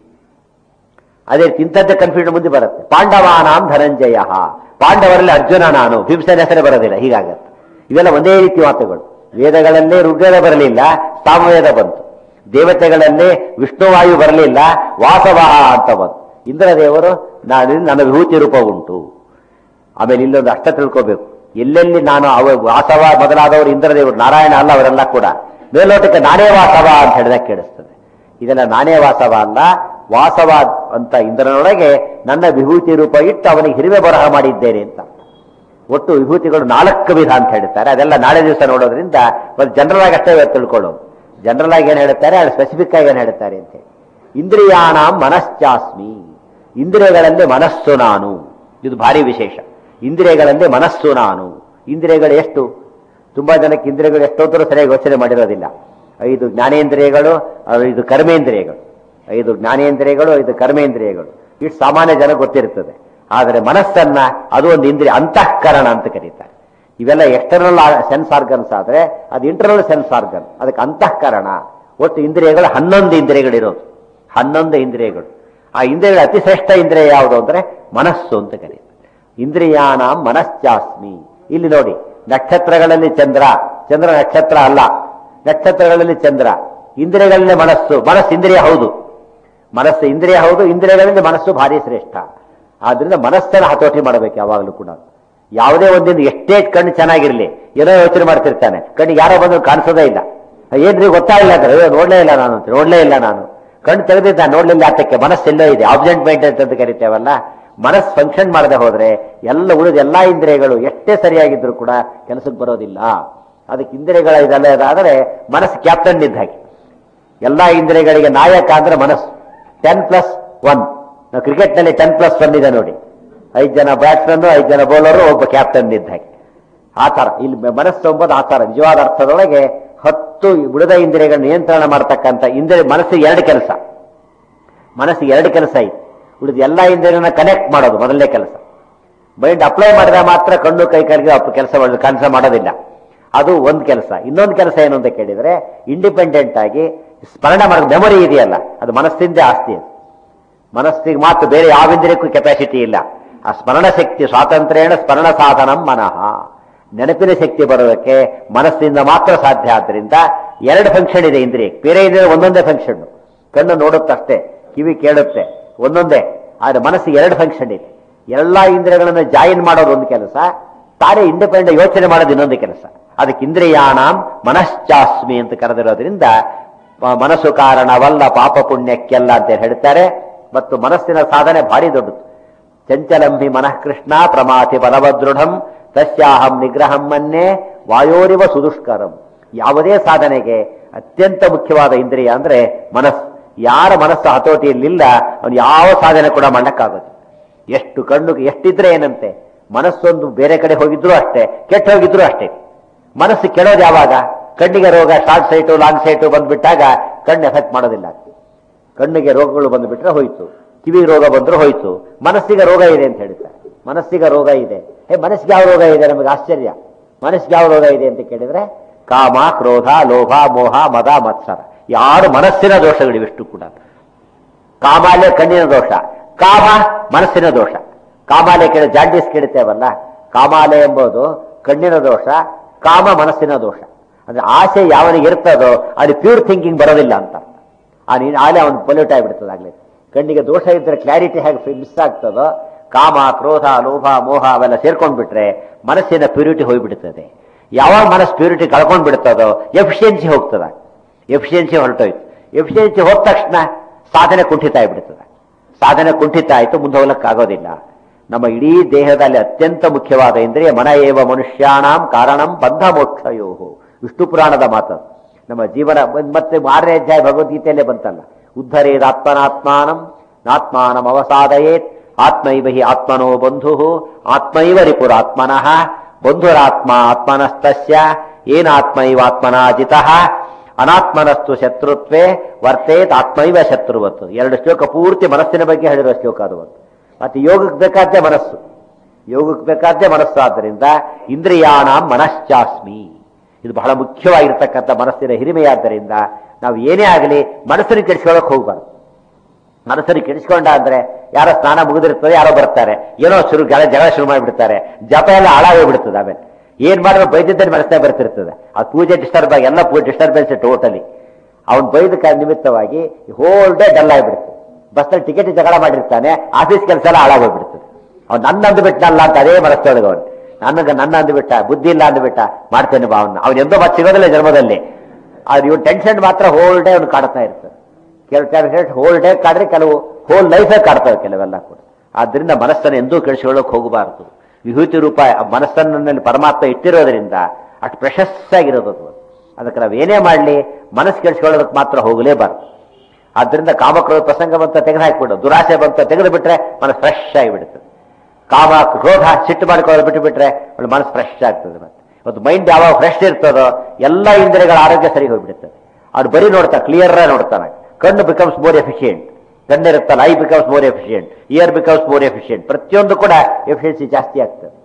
Speaker 1: ಅದೇ ರೀತಿ ಇಂಥದ್ದೇ ಕನ್ಫ್ಯೂಷನ್ ಮುಂದೆ ಬರುತ್ತೆ ಪಾಂಡವಾನಾಂ ಧನಂಜಯ ಪಾಂಡವರಲ್ಲಿ ಅರ್ಜುನ ನಾನು ಭೀಮಸೇನ ಹೆಸರೇ ಬರೋದಿಲ್ಲ ಹೀಗಾಗತ್ತೆ ಇವೆಲ್ಲ ಒಂದೇ ರೀತಿ ಮಾತುಗಳು ವೇದಗಳಲ್ಲೇ ಋಗ್ವೇದ ಬರಲಿಲ್ಲ ಸಾಮವೇದ ಬಂತು ದೇವತೆಗಳಲ್ಲಿ ವಿಷ್ಣುವಾಯು ಬರಲಿಲ್ಲ ವಾಸವಹ ಅಂತ ಬಂತು ಇಂದ್ರದೇವರು ನಾನು ನನ್ನ ವಿಭೂತಿ ರೂಪ ಉಂಟು ಆಮೇಲೆ ಇಲ್ಲೊಂದು ಅಷ್ಟ ತಿಳ್ಕೋಬೇಕು ಎಲ್ಲೆಲ್ಲಿ ನಾನು ಅವ ವಾಸವ ಮೊದಲಾದವರು ಇಂದ್ರದೇವರು ನಾರಾಯಣ ಅಲ್ಲ ಅವರೆಲ್ಲ ಕೂಡ ಮೇಲೋಟಕ್ಕೆ ನಾನೇ ವಾಸವ ಅಂತ ಹೇಳಿದಾಗ ಕೇಳಿಸ್ತದೆ ಇದೆಲ್ಲ ನಾನೇ ವಾಸವ ಅಲ್ಲ ವಾಸವ ಅಂತ ಇಂದ್ರನೊಳಗೆ ನನ್ನ ವಿಭೂತಿ ರೂಪ ಇಟ್ಟು ಅವನಿಗೆ ಹಿರಿಮೆ ಬರಹ ಮಾಡಿದ್ದೇನೆ ಅಂತ ಒಟ್ಟು ವಿಭೂತಿಗಳು ನಾಲ್ಕು ವಿಧ ಅಂತ ಹೇಳ್ತಾರೆ ಅದೆಲ್ಲ ನಾಳೆ ದಿವಸ ನೋಡೋದ್ರಿಂದ ಒಂದು ಜನರಲ್ ಆಗಿ ಅಷ್ಟೇ ಇವತ್ತು ತಿಳ್ಕೊಳ್ಳೋದು ಜನರಲ್ ಆಗಿ ಏನು ಹೇಳ್ತಾರೆ ಅದು ಸ್ಪೆಸಿಫಿಕ್ ಆಗಿ ಏನು ಹೇಳ್ತಾರೆ ಅಂತ ಹೇಳಿ ಇಂದ್ರಿಯಾಣಾಂ ಮನಶ್ಚಾಸ್ಮಿ ಇಂದ್ರಿಯಗಳಲ್ಲಿ ಮನಸ್ಸು ನಾನು ಇದು ಭಾರಿ ವಿಶೇಷ ಇಂದ್ರಿಯಗಳಲ್ಲಿ ಮನಸ್ಸು ನಾನು ಇಂದ್ರಿಯಗಳು ಎಷ್ಟು ತುಂಬಾ ಜನಕ್ಕೆ ಇಂದ್ರಿಯಗಳು ಎಷ್ಟೊತ್ತರೂ ಸರಿಯಾಗಿ ಯೋಚನೆ ಮಾಡಿರೋದಿಲ್ಲ ಐದು ಜ್ಞಾನೇಂದ್ರಿಯಗಳು ಐದು ಕರ್ಮೇಂದ್ರಿಯಗಳು ಐದು ಜ್ಞಾನೇಂದ್ರಿಯಗಳು ಐದು ಕರ್ಮೇಂದ್ರಿಯಗಳು ಇಷ್ಟು ಸಾಮಾನ್ಯ ಜನ ಗೊತ್ತಿರ್ತದೆ ಆದರೆ ಮನಸ್ಸನ್ನ ಅದು ಒಂದು ಇಂದ್ರಿಯ ಅಂತಃಕರಣ ಅಂತ ಕರೀತಾರೆ ಇವೆಲ್ಲ ಎಕ್ಸ್ಟರ್ನಲ್ ಸೆನ್ಸ್ ಆರ್ಗನ್ಸ್ ಆದ್ರೆ ಅದು ಇಂಟರ್ನಲ್ ಸೆನ್ಸ್ ಆರ್ಗನ್ ಅದಕ್ಕೆ ಅಂತಃಕರಣ ಒಟ್ಟು ಇಂದ್ರಿಯಗಳು ಹನ್ನೊಂದು ಇಂದ್ರಿಯಗಳಿರೋದು ಹನ್ನೊಂದು ಇಂದ್ರಿಯಗಳು ಆ ಇಂದ್ರಿಯಗಳ ಅತಿ ಶ್ರೇಷ್ಠ ಇಂದ್ರಿಯ ಯಾವುದು ಅಂದ್ರೆ ಮನಸ್ಸು ಅಂತ ಕರೀತಾರೆ ಇಂದ್ರಿಯಾಣ ಮನಶ್ಚಾಸ್ಮಿ ಇಲ್ಲಿ ನೋಡಿ ನಕ್ಷತ್ರಗಳಲ್ಲಿ ಚಂದ್ರ ಚಂದ್ರ ನಕ್ಷತ್ರ ಅಲ್ಲ ನಕ್ಷತ್ರಗಳಲ್ಲಿ ಚಂದ್ರ ಇಂದ್ರಿಯಗಳಲ್ಲಿ ಮನಸ್ಸು ಮನಸ್ಸು ಇಂದ್ರಿಯ ಹೌದು ಮನಸ್ಸು ಇಂದ್ರಿಯ ಹೌದು ಇಂದ್ರಿಯಗಳಲ್ಲಿ ಮನಸ್ಸು ಭಾರಿ ಶ್ರೇಷ್ಠ ಆದ್ರಿಂದ ಮನಸ್ಸನ್ನು ಹತೋಟಿ ಮಾಡಬೇಕು ಯಾವಾಗಲೂ ಕೂಡ ಯಾವುದೇ ಒಂದಿಂದ ಎಷ್ಟೇ ಕಣ್ಣು ಚೆನ್ನಾಗಿರ್ಲಿ ಏನೋ ಯೋಚನೆ ಮಾಡ್ತಿರ್ತಾನೆ ಕಣ್ಣಿಗೆ ಯಾರೋ ಬಂದ್ರು ಕಾಣಿಸೋದೇ ಇಲ್ಲ ಏನ್ರಿ ಗೊತ್ತಾಗಿಲ್ಲ ಅಂದ್ರೆ ಅಯ್ಯೋ ನೋಡ್ಲೇ ಇಲ್ಲ ನಾನು ಅಂತ ನೋಡ್ಲೇ ಇಲ್ಲ ನಾನು ಕಣ್ಣು ತೆಗೆದಿದ್ದ ನೋಡ್ಲಿಲ್ಲ ಅದಕ್ಕೆ ಮನಸ್ಸೆಲ್ಲೋ ಇದೆ ಆಬ್ಸೆಂಟ್ ಮೈಂಡ್ ಅಂತ ಕರಿತೇವಲ್ಲ ಮನಸ್ಸು ಫಂಕ್ಷನ್ ಮಾಡದೆ ಹೋದ್ರೆ ಎಲ್ಲ ಉಳಿದ ಎಲ್ಲಾ ಇಂದ್ರಿಯಗಳು ಎಷ್ಟೇ ಸರಿಯಾಗಿದ್ರು ಕೂಡ ಕೆಲಸಕ್ಕೆ ಬರೋದಿಲ್ಲ ಅದಕ್ಕೆ ಇಂದ್ರಿಯಗಳ ಇದೆಲ್ಲ ಆದರೆ ಮನಸ್ಸು ಕ್ಯಾಪ್ಟನ್ ಇದ್ದ ಹಾಗೆ ಎಲ್ಲಾ ಇಂದ್ರಿಯಗಳಿಗೆ ನಾಯಕ ಅಂದ್ರೆ ಮನಸ್ಸು ಟೆನ್ ಪ್ಲಸ್ ಒನ್ ನಾವು ಕ್ರಿಕೆಟ್ ನಲ್ಲಿ ಟೆನ್ ಪ್ಲಸ್ ಒನ್ ಇದೆ ನೋಡಿ ಐದು ಜನ ಬ್ಯಾಟ್ಸ್ಮನ್ ಐದು ಜನ ಬೌಲರು ಒಬ್ಬ ಕ್ಯಾಪ್ಟನ್ ಇದ್ದ ಹಾಗೆ ಆ ತರ ಇಲ್ಲಿ ಮನಸ್ಸು ಎಂಬುದು ಆ ತರ ನಿಜವಾದ ಅರ್ಥದೊಳಗೆ ಹತ್ತು ಉಳಿದ ಇಂದ್ರಿಯಗಳ ನಿಯಂತ್ರಣ ಮಾಡ್ತಕ್ಕಂಥ ಇಂದ್ರಿಯ ಮನಸ್ಸಿಗೆ ಎರಡು ಕೆಲಸ ಮನಸ್ಸಿಗೆ ಎರಡು ಕೆಲಸ ಇದೆ ಉಳಿದ ಎಲ್ಲಾ ಇಂದ್ರಿಯಗಳನ್ನ ಕನೆಕ್ಟ್ ಮಾಡೋದು ಮೊದಲನೇ ಕೆಲಸ ಮೈಂಡ್ ಅಪ್ಲೈ ಮಾಡಿದಾಗ ಮಾತ್ರ ಕಣ್ಣು ಕೈ ಕಾಲಿಗೆ ಅಪ್ ಕೆಲಸ ಕೆಲಸ ಮಾಡೋದಿಲ್ಲ ಅದು ಒಂದು ಕೆಲಸ ಇನ್ನೊಂದು ಕೆಲಸ ಏನು ಅಂತ ಕೇಳಿದ್ರೆ ಇಂಡಿಪೆಂಡೆಂಟ್ ಆಗಿ ಸ್ಮರಣ ಮಾಡೋ ಮೆಮೊರಿ ಇದೆಯಲ್ಲ ಅದು ಮನಸ್ಸಿಂದ ಆಸ್ತಿ ಅದು ಮನಸ್ಸಿಗೆ ಮಾತ್ರ ಬೇರೆ ಯಾವ ಇಂದ್ರಿಯಕ್ಕೂ ಕೆಪಾಸಿಟಿ ಇಲ್ಲ ಆ ಸ್ಮರಣ ಶಕ್ತಿ ಸ್ವಾತಂತ್ರ್ಯೇಣ ಸ್ಮರಣ ಸಾಧನಂ ಮನಃ ನೆನಪಿನ ಶಕ್ತಿ ಬರೋದಕ್ಕೆ ಮನಸ್ಸಿಂದ ಮಾತ್ರ ಸಾಧ್ಯ ಆದ್ರಿಂದ ಎರಡು ಫಂಕ್ಷನ್ ಇದೆ ಇಂದ್ರಿಯ ಬೇರೆ ಇಂದ್ರಿಯ ಒಂದೊಂದೇ ಫಂಕ್ಷನ್ ಕಣ್ಣು ನೋಡುತ್ತಷ್ಟೇ ಕಿವಿ ಕೇಳುತ್ತೆ ಒಂದೊಂದೇ ಆದ್ರೆ ಮನಸ್ಸಿಗೆ ಎರಡು ಫಂಕ್ಷನ್ ಇದೆ ಎಲ್ಲಾ ಇಂದ್ರಿಯಗಳನ್ನು ಜಾಯಿನ್ ಮಾಡೋದು ಒಂದು ಕೆಲಸ ತಾನೇ ಇಂಡಿಪೆಂಡೆಂಟ್ ಯೋಚನೆ ಮಾಡೋದು ಇನ್ನೊಂದು ಕೆಲಸ ಅದಕ್ಕೆ ಇಂದ್ರಿಯಾಣಾಂ ಮನಶ್ಚಾಸ್ಮಿ ಅಂತ ಕರೆದಿರೋದ್ರಿಂದ ಮ- ಮನಸ್ಸು ಕಾರಣವಲ್ಲ ಪಾಪ ಪುಣ್ಯಕ್ಕೆಲ್ಲ ಅಂತ ಹೇಳ್ತಾರೆ ಮತ್ತು ಮನಸ್ಸಿನ ಸಾಧನೆ ಭಾರಿ ದೊಡ್ಡದು ಚಂಚಲಂಹಿ ಮನಃ ಕೃಷ್ಣ ಪ್ರಮಾತಿ ಬಲವದೃಢಂ ತಸ್ಯಾಹಂ ನಿಗ್ರಹಂ ಮನ್ನೆ ವಾಯೋರಿವ ಸುದುಷ್ಕರಂ ಯಾವುದೇ ಸಾಧನೆಗೆ ಅತ್ಯಂತ ಮುಖ್ಯವಾದ ಇಂದ್ರಿಯ ಅಂದ್ರೆ ಮನಸ್ಸು ಯಾರ ಮನಸ್ಸು ಹತೋಟಿಯಲ್ಲಿಲ್ಲ ಅವನು ಯಾವ ಸಾಧನೆ ಕೂಡ ಮಾಡಕ್ಕಾಗುತ್ತೆ ಎಷ್ಟು ಕಣ್ಣು ಎಷ್ಟಿದ್ರೆ ಏನಂತೆ ಮನಸ್ಸೊಂದು ಬೇರೆ ಕಡೆ ಹೋಗಿದ್ರು ಅಷ್ಟೇ ಕೆಟ್ಟ ಹೋಗಿದ್ರು ಅಷ್ಟೇ ಮನಸ್ಸು ಕೆಡೋದು ಯಾವಾಗ ಕಣ್ಣಿಗೆ ರೋಗ ಶಾರ್ಟ್ ಸೈಟು ಲಾಂಗ್ ಸೈಟು ಬಂದ್ಬಿಟ್ಟಾಗ ಕಣ್ಣು ಎಫೆಕ್ಟ್ ಮಾಡೋದಿಲ್ಲ ಕಣ್ಣಿಗೆ ರೋಗಗಳು ಬಂದುಬಿಟ್ರೆ ಹೋಯ್ತು ಕಿವಿ ರೋಗ ಬಂದ್ರೆ ಹೋಯ್ತು ಮನಸ್ಸಿಗೆ ರೋಗ ಇದೆ ಅಂತ ಹೇಳ್ತಾರೆ ಮನಸ್ಸಿಗೆ ರೋಗ ಇದೆ ಹೇ ಮನಸ್ಸಿಗೆ ಯಾವ ರೋಗ ಇದೆ ನಮಗೆ ಆಶ್ಚರ್ಯ ಮನಸ್ಸಿಗೆ ಯಾವ ರೋಗ ಇದೆ ಅಂತ ಕೇಳಿದ್ರೆ ಕಾಮ ಕ್ರೋಧ ಲೋಭ ಮೋಹ ಮದ ಮತ್ಸರ ಯಾರು ಮನಸ್ಸಿನ ದೋಷಗಳಿವಿಷ್ಟು ಕೂಡ ಕಾಮಾಲೆ ಕಣ್ಣಿನ ದೋಷ ಕಾಮ ಮನಸ್ಸಿನ ದೋಷ ಕಾಮಾಲೆ ಕೇಳಿ ಜಾಂಡೀಸ್ ಕೇಳುತ್ತೇವಲ್ಲ ಕಾಮಾಲೆ ಎಂಬುದು ಕಣ್ಣಿನ ದೋಷ ಕಾಮ ಮನಸ್ಸಿನ ದೋಷ ಅಂದ್ರೆ ಆಸೆ ಯಾವನಿಗೆ ಇರ್ತದೋ ಅದು ಪ್ಯೂರ್ ಥಿಂಕಿಂಗ್ ಬರೋದಿಲ್ಲ ಅಂತ ಆ ನೀನು ಆಲೆ ಅವನು ಪೊಲ್ಯೂಟ್ ಆಗಿಬಿಡ್ತದೆ ಆಗ್ಲಿ ಕಣ್ಣಿಗೆ ದೋಷ ಇದ್ರೆ ಕ್ಲಾರಿಟಿ ಹೇಗೆ ಮಿಸ್ ಆಗ್ತದೋ ಕಾಮ ಕ್ರೋಧ ಲೋಭ ಮೋಹ ಅವೆಲ್ಲ ಸೇರ್ಕೊಂಡ್ಬಿಟ್ರೆ ಮನಸ್ಸಿನ ಪ್ಯೂರಿಟಿ ಹೋಗ್ಬಿಡ್ತದೆ ಯಾವಾಗ ಮನಸ್ಸು ಪ್ಯೂರಿಟಿ ಕಳ್ಕೊಂಡ್ ಬಿಡ್ತದೋ ಎಫಿಷಿಯನ್ಸಿ ಹೋಗ್ತದ ಎಫಿಷಿಯನ್ಸಿ ಹೊರಟೋಯ್ತು ಎಫಿಷಿಯನ್ಸಿ ಹೋದ ತಕ್ಷಣ ಸಾಧನೆ ಕುಂಠಿತ ಆಗಿಬಿಡ್ತದೆ ಸಾಧನೆ ಕುಂಠಿತ ಆಯಿತು ಮುಂದೆ ಹೋಗ್ಲಿಕ್ಕಾಗೋದಿಲ್ಲ ನಮ್ಮ ಇಡೀ ದೇಹದಲ್ಲಿ ಅತ್ಯಂತ ಮುಖ್ಯವಾದ ಇಂದ್ರಿಯ ಮನ ಏವ ಮನುಷ್ಯಾಣಂ ಕಾರಣಂ ಬಂಧ ಮೋಕ್ಷಯೋಹು ವಿಷ್ಣು ಪುರಾಣದ ಮಾತು ನಮ್ಮ ಜೀವನ ಮತ್ತೆ ಮಾರನೇ ಅಧ್ಯಾಯ ಭಗವದ್ಗೀತೆಯಲ್ಲೇ ಬಂತಲ್ಲ ಉದ್ಧರೇದ ಆತ್ಮನಾತ್ಮಾನಂ ನಾತ್ಮಾನಂ ಅವಸಾದಯೇತ್ ಆತ್ಮೈವ ಹಿ ಆತ್ಮನೋ ಬಂಧು ಆತ್ಮೈವ ರಿಪುರಾತ್ಮನಃ ಬಂಧುರಾತ್ಮ ಆತ್ಮನಸ್ತಸ್ಯ ಏನಾತ್ಮೈವ ಆತ್ಮನಾಜಿತಃ ಅನಾತ್ಮನಸ್ತು ಶತ್ರುತ್ವೇ ವರ್ತೇತ್ ಆತ್ಮೈವ ಶತ್ರುವತ್ತು ಎರಡು ಶ್ಲೋಕ ಪೂರ್ತಿ ಮನಸ್ಸಿನ ಬಗ್ಗೆ ಹೇಳಿರುವ ಶ್ಲೋಕ ಅದು ಒಂದು ಮತ್ತೆ ಯೋಗಕ್ಕೆ ಬೇಕಾದ್ದೇ ಮನಸ್ಸು ಯೋಗಕ್ಕೆ ಬೇಕಾದ್ದೇ ಮನಸ್ಸು ಆದ್ದರಿಂದ ಇಂದ್ರಿಯಾಣಾಂ ಮನಶ್ಚಾಸ್ಮಿ ಇದು ಬಹಳ ಮುಖ್ಯವಾಗಿರ್ತಕ್ಕಂಥ ಮನಸ್ಸಿನ ಹಿರಿಮೆಯಾದ್ದರಿಂದ ನಾವು ಏನೇ ಆಗಲಿ ಮನಸ್ಸನ್ನು ಕೆಡಿಸ್ಕೊಳ್ಳೋಕೆ ಹೋಗ್ಬಾರ್ದು ಮನಸ್ಸನ್ನು ಕೆಡಿಸ್ಕೊಂಡ ಅಂದ್ರೆ ಯಾರೋ ಸ್ನಾನ ಮುಗಿದಿರ್ತದೆ ಯಾರೋ ಬರ್ತಾರೆ ಏನೋ ಶುರು ಜಗಳ ಜಗಳ ಶುರು ಮಾಡಿಬಿಡ್ತಾರೆ ಜಪ ಎಲ್ಲ ಹಾಳಾಗೋಗ್ಬಿಡ್ತದೆ ಆಮೇಲೆ ಏನ್ ಮಾಡಿದ್ರು ಬೈದಿದ್ದರೆ ಮನಸ್ಸಿನಾಗ ಬರ್ತಿರ್ತದೆ ಅದು ಪೂಜೆ ಡಿಸ್ಟರ್ಬ್ ಆಗಿ ಎಲ್ಲ ಪೂಜೆ ಡಿಸ್ಟರ್ಬೆನ್ಸ್ ಟೋಟಲಿ ಅವ್ನು ಬೈದ ಕ- ನಿಮಿತ್ತವಾಗಿ ಹೋಲ್ ಡೇ ಡಲ್ ಆಗಿಬಿಡುತ್ತೆ ಬಸ್ನಲ್ಲಿ ಟಿಕೆಟ್ ಜಗಳ ಮಾಡಿರ್ತಾನೆ ಆಫೀಸ್ ಕೆಲಸ ಎಲ್ಲ ಹಾಳಾಗೋಗ್ಬಿಡ್ತದೆ ಅವ್ನು ನನ್ನ ಅಂದ್ಬಿಟ್ನಲ್ಲ ಅಂತ ಅದೇ ಮನಸ್ಸೊಳಗೆ ಅವನು ನನಗೆ ನನ್ನ ಅಂದ್ಬಿಟ್ಟ ಬುದ್ಧಿ ಇಲ್ಲ ಅಂದ್ಬಿಟ್ಟ ಮಾಡ್ತೇನೆ ಬಾ ಅವನ್ನ ಅವ್ನು ಎಂದೋ ಮತ್ತೆ ಸಿಗೋದಿಲ್ಲ ಜನ್ಮದಲ್ಲಿ ಆದ್ರೆ ಇವ್ನು ಟೆನ್ಷನ್ ಮಾತ್ರ ಹೋಲ್ ಡೇ ಅವ್ನು ಕಾಡ್ತಾ ಇರ್ತದೆ ಕೆಲವು ಹೋಲ್ ಡೇ ಕಾಡ್ರೆ ಕೆಲವು ಹೋಲ್ ಲೈಫೇ ಕಾಡ್ತವೆ ಕೆಲವೆಲ್ಲ ಕೂಡ ಆದ್ರಿಂದ ಮನಸ್ಸನ್ನು ಎಂದೂ ಕೆಡಿಸಿಕೊಳ್ಳೋಕೆ ಹೋಗಬಾರದು ವಿಭೂತಿ ರೂಪ ಆ ಮನಸ್ಸನ್ನಲ್ಲಿ ಪರಮಾತ್ಮ ಇಟ್ಟಿರೋದ್ರಿಂದ ಅಷ್ಟು ಪ್ರಶಸ್ತಾಗಿರೋದು ಅದು ಅದಕ್ಕೆ ನಾವು ಏನೇ ಮಾಡಲಿ ಮನಸ್ಸು ಕೆಡಿಸ್ಕೊಳ್ಳೋದಕ್ಕೆ ಮಾತ್ರ ಹೋಗಲೇಬಾರದು ಆದ್ರಿಂದ ಕಾಮಕ್ರೋಧ ಪ್ರಸಂಗ ಬಂತ ತೆಗೆದು ಹಾಕಿಬಿಡು ದುರಾಸೆ ಬಂತ ತೆಗೆದು ಬಿಟ್ರೆ ಮನಸ್ಸು ಫ್ರೆಶ್ ಆಗಿಬಿಡುತ್ತದೆ ಕಾಮ ಕ್ರೋಧ ಸಿಟ್ಟು ಮಾಡ್ಕೊಳ್ಳೋದು ಬಿಟ್ಟು ಬಿಟ್ರೆ ಒಳ್ಳೆ ಮನಸ್ಸು ಫ್ರೆಶ್ ಆಗ್ತದೆ ಮತ್ತೆ ಇವತ್ತು ಮೈಂಡ್ ಯಾವಾಗ ಫ್ರೆಶ್ ಇರ್ತದೋ ಎಲ್ಲ ಇಂದ್ರಿಯಗಳ ಆರೋಗ್ಯ ಸರಿ ಹೋಗ್ಬಿಡುತ್ತದೆ ಅವ್ರು ಬರೀ ನೋಡ್ತಾ ಕ್ಲಿಯರ್ ನೋಡ್ತಾನೆ ಕಣ್ಣು ಬಿಕಮ್ಸ್ ಮೋರ್ ಎಫಿಷಿಯೆಂಟ್ ಕಣ್ಣಿರುತ್ತಲ್ಲ eye becomes more efficient ear becomes more efficient ಪ್ರತಿಯೊಂದು ಕೂಡ ಎಫಿಷಿಯನ್ಸಿ ಜಾಸ್ತಿ ಆಗ್ತದೆ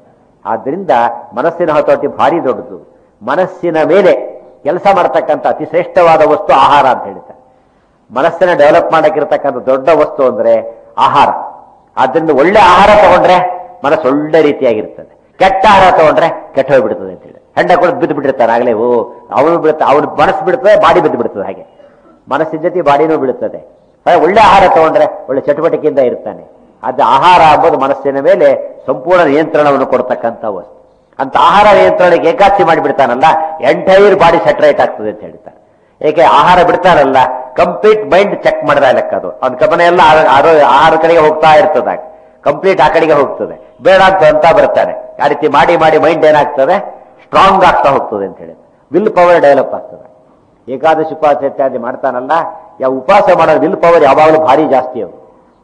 Speaker 1: ಆದ್ರಿಂದ ಮನಸ್ಸಿನ ಹತೋಟಿ ಭಾರಿ ದೊಡ್ಡದು ಮನಸ್ಸಿನ ಮೇಲೆ ಕೆಲಸ ಮಾಡ್ತಕ್ಕಂಥ ಅತಿ ಶ್ರೇಷ್ಠವಾದ ವಸ್ತು ಆಹಾರ ಅಂತ ಹೇಳ್ತಾರೆ ಮನಸ್ಸನ್ನ ಡೆವಲಪ್ ಮಾಡಕ್ಕಿರ್ತಕ್ಕಂಥ ದೊಡ್ಡ ವಸ್ತು ಅಂದ್ರೆ ಆಹಾರ ಆದ್ರಿಂದ ಒಳ್ಳೆ ಆಹಾರ ತಗೊಂಡ್ರೆ ಮನಸ್ಸು ಒಳ್ಳೆ ರೀತಿಯಾಗಿರ್ತದೆ ಕೆಟ್ಟ ಆಹಾರ ತಗೊಂಡ್ರೆ ಕೆಟ್ಟ ಹೋಗ್ಬಿಡ್ತದೆ ಅಂತ ಹೇಳಿ ಹೆಂಡ ಕೂಡ ಬಿದ್ದು ಬಿಟ್ಟಿರ್ತಾರೆ ಆಗಲೇ ಓ ಅವನು ಬಿಡುತ್ತೆ ಅವ್ನ ಮನಸ್ಸು ಬಿಡ್ತದೆ ಬಾಡಿ ಬಿದ್ದು ಬಿಡ್ತದೆ ಹಾಗೆ ಮನಸ್ಸಿನ ಜೊತೆ ಬಾಡಿನೂ ಬೀಳುತ್ತದೆ ಹಾಗೆ ಒಳ್ಳೆ ಆಹಾರ ತಗೊಂಡ್ರೆ ಒಳ್ಳೆ ಚಟುವಟಿಕೆಯಿಂದ ಇರ್ತಾನೆ ಅದು ಆಹಾರ ಅಂಬೋದು ಮನಸ್ಸಿನ ಮೇಲೆ ಸಂಪೂರ್ಣ ನಿಯಂತ್ರಣವನ್ನು ಕೊಡ್ತಕ್ಕಂಥ ವಸ್ತು ಅಂತ ಆಹಾರ ನಿಯಂತ್ರಣಕ್ಕೆ ಏಕಾಚಿ ಮಾಡಿಬಿಡ್ತಾನಲ್ಲ ಎಂಟೈರ್ ಬಾಡಿ ಸೆಟ್ರೈಟ್ ಆಗ್ತದೆ ಅಂತ ಹೇಳ್ತಾರೆ ಏಕೆ ಆಹಾರ ಬಿಡ್ತಾರಲ್ಲ ಕಂಪ್ಲೀಟ್ ಮೈಂಡ್ ಚೆಕ್ ಮಾಡಿದ ಲೆಕ್ಕ ಅದು ಅವ್ನ ಗಮನ ಎಲ್ಲ ಆ- ಆರೋ- ಆಹಾರ ಕಡೆಗೆ ಹೋಗ್ತಾ ಇರ್ತದೆ ಕಂಪ್ಲೀಟ್ ಆ ಕಡೆಗೆ ಹೋಗ್ತದೆ ಬೇಡ ಅಂತ ಅಂತ ಬರ್ತಾನೆ ಆ ರೀತಿ ಮಾಡಿ ಮಾಡಿ ಮೈಂಡ್ ಏನಾಗ್ತದೆ ಸ್ಟ್ರಾಂಗ್ ಆಗ್ತಾ ಹೋಗ್ತದೆ ಅಂತ ಹೇಳಿ ವಿಲ್ ಪವರ್ ಡೆವಲಪ್ ಆಗ್ತದೆ ಏಕಾದಶಿ ಉಪವಾಸ ಇತ್ಯಾದಿ ಮಾಡ್ತಾನಲ್ಲ ಯಾವ ಉಪವಾಸ ಮಾಡೋ ವಿಲ್ ಪವರ್ ಯಾವಾಗಲೂ ಭಾರಿ ಜಾಸ್ತಿ ಅದು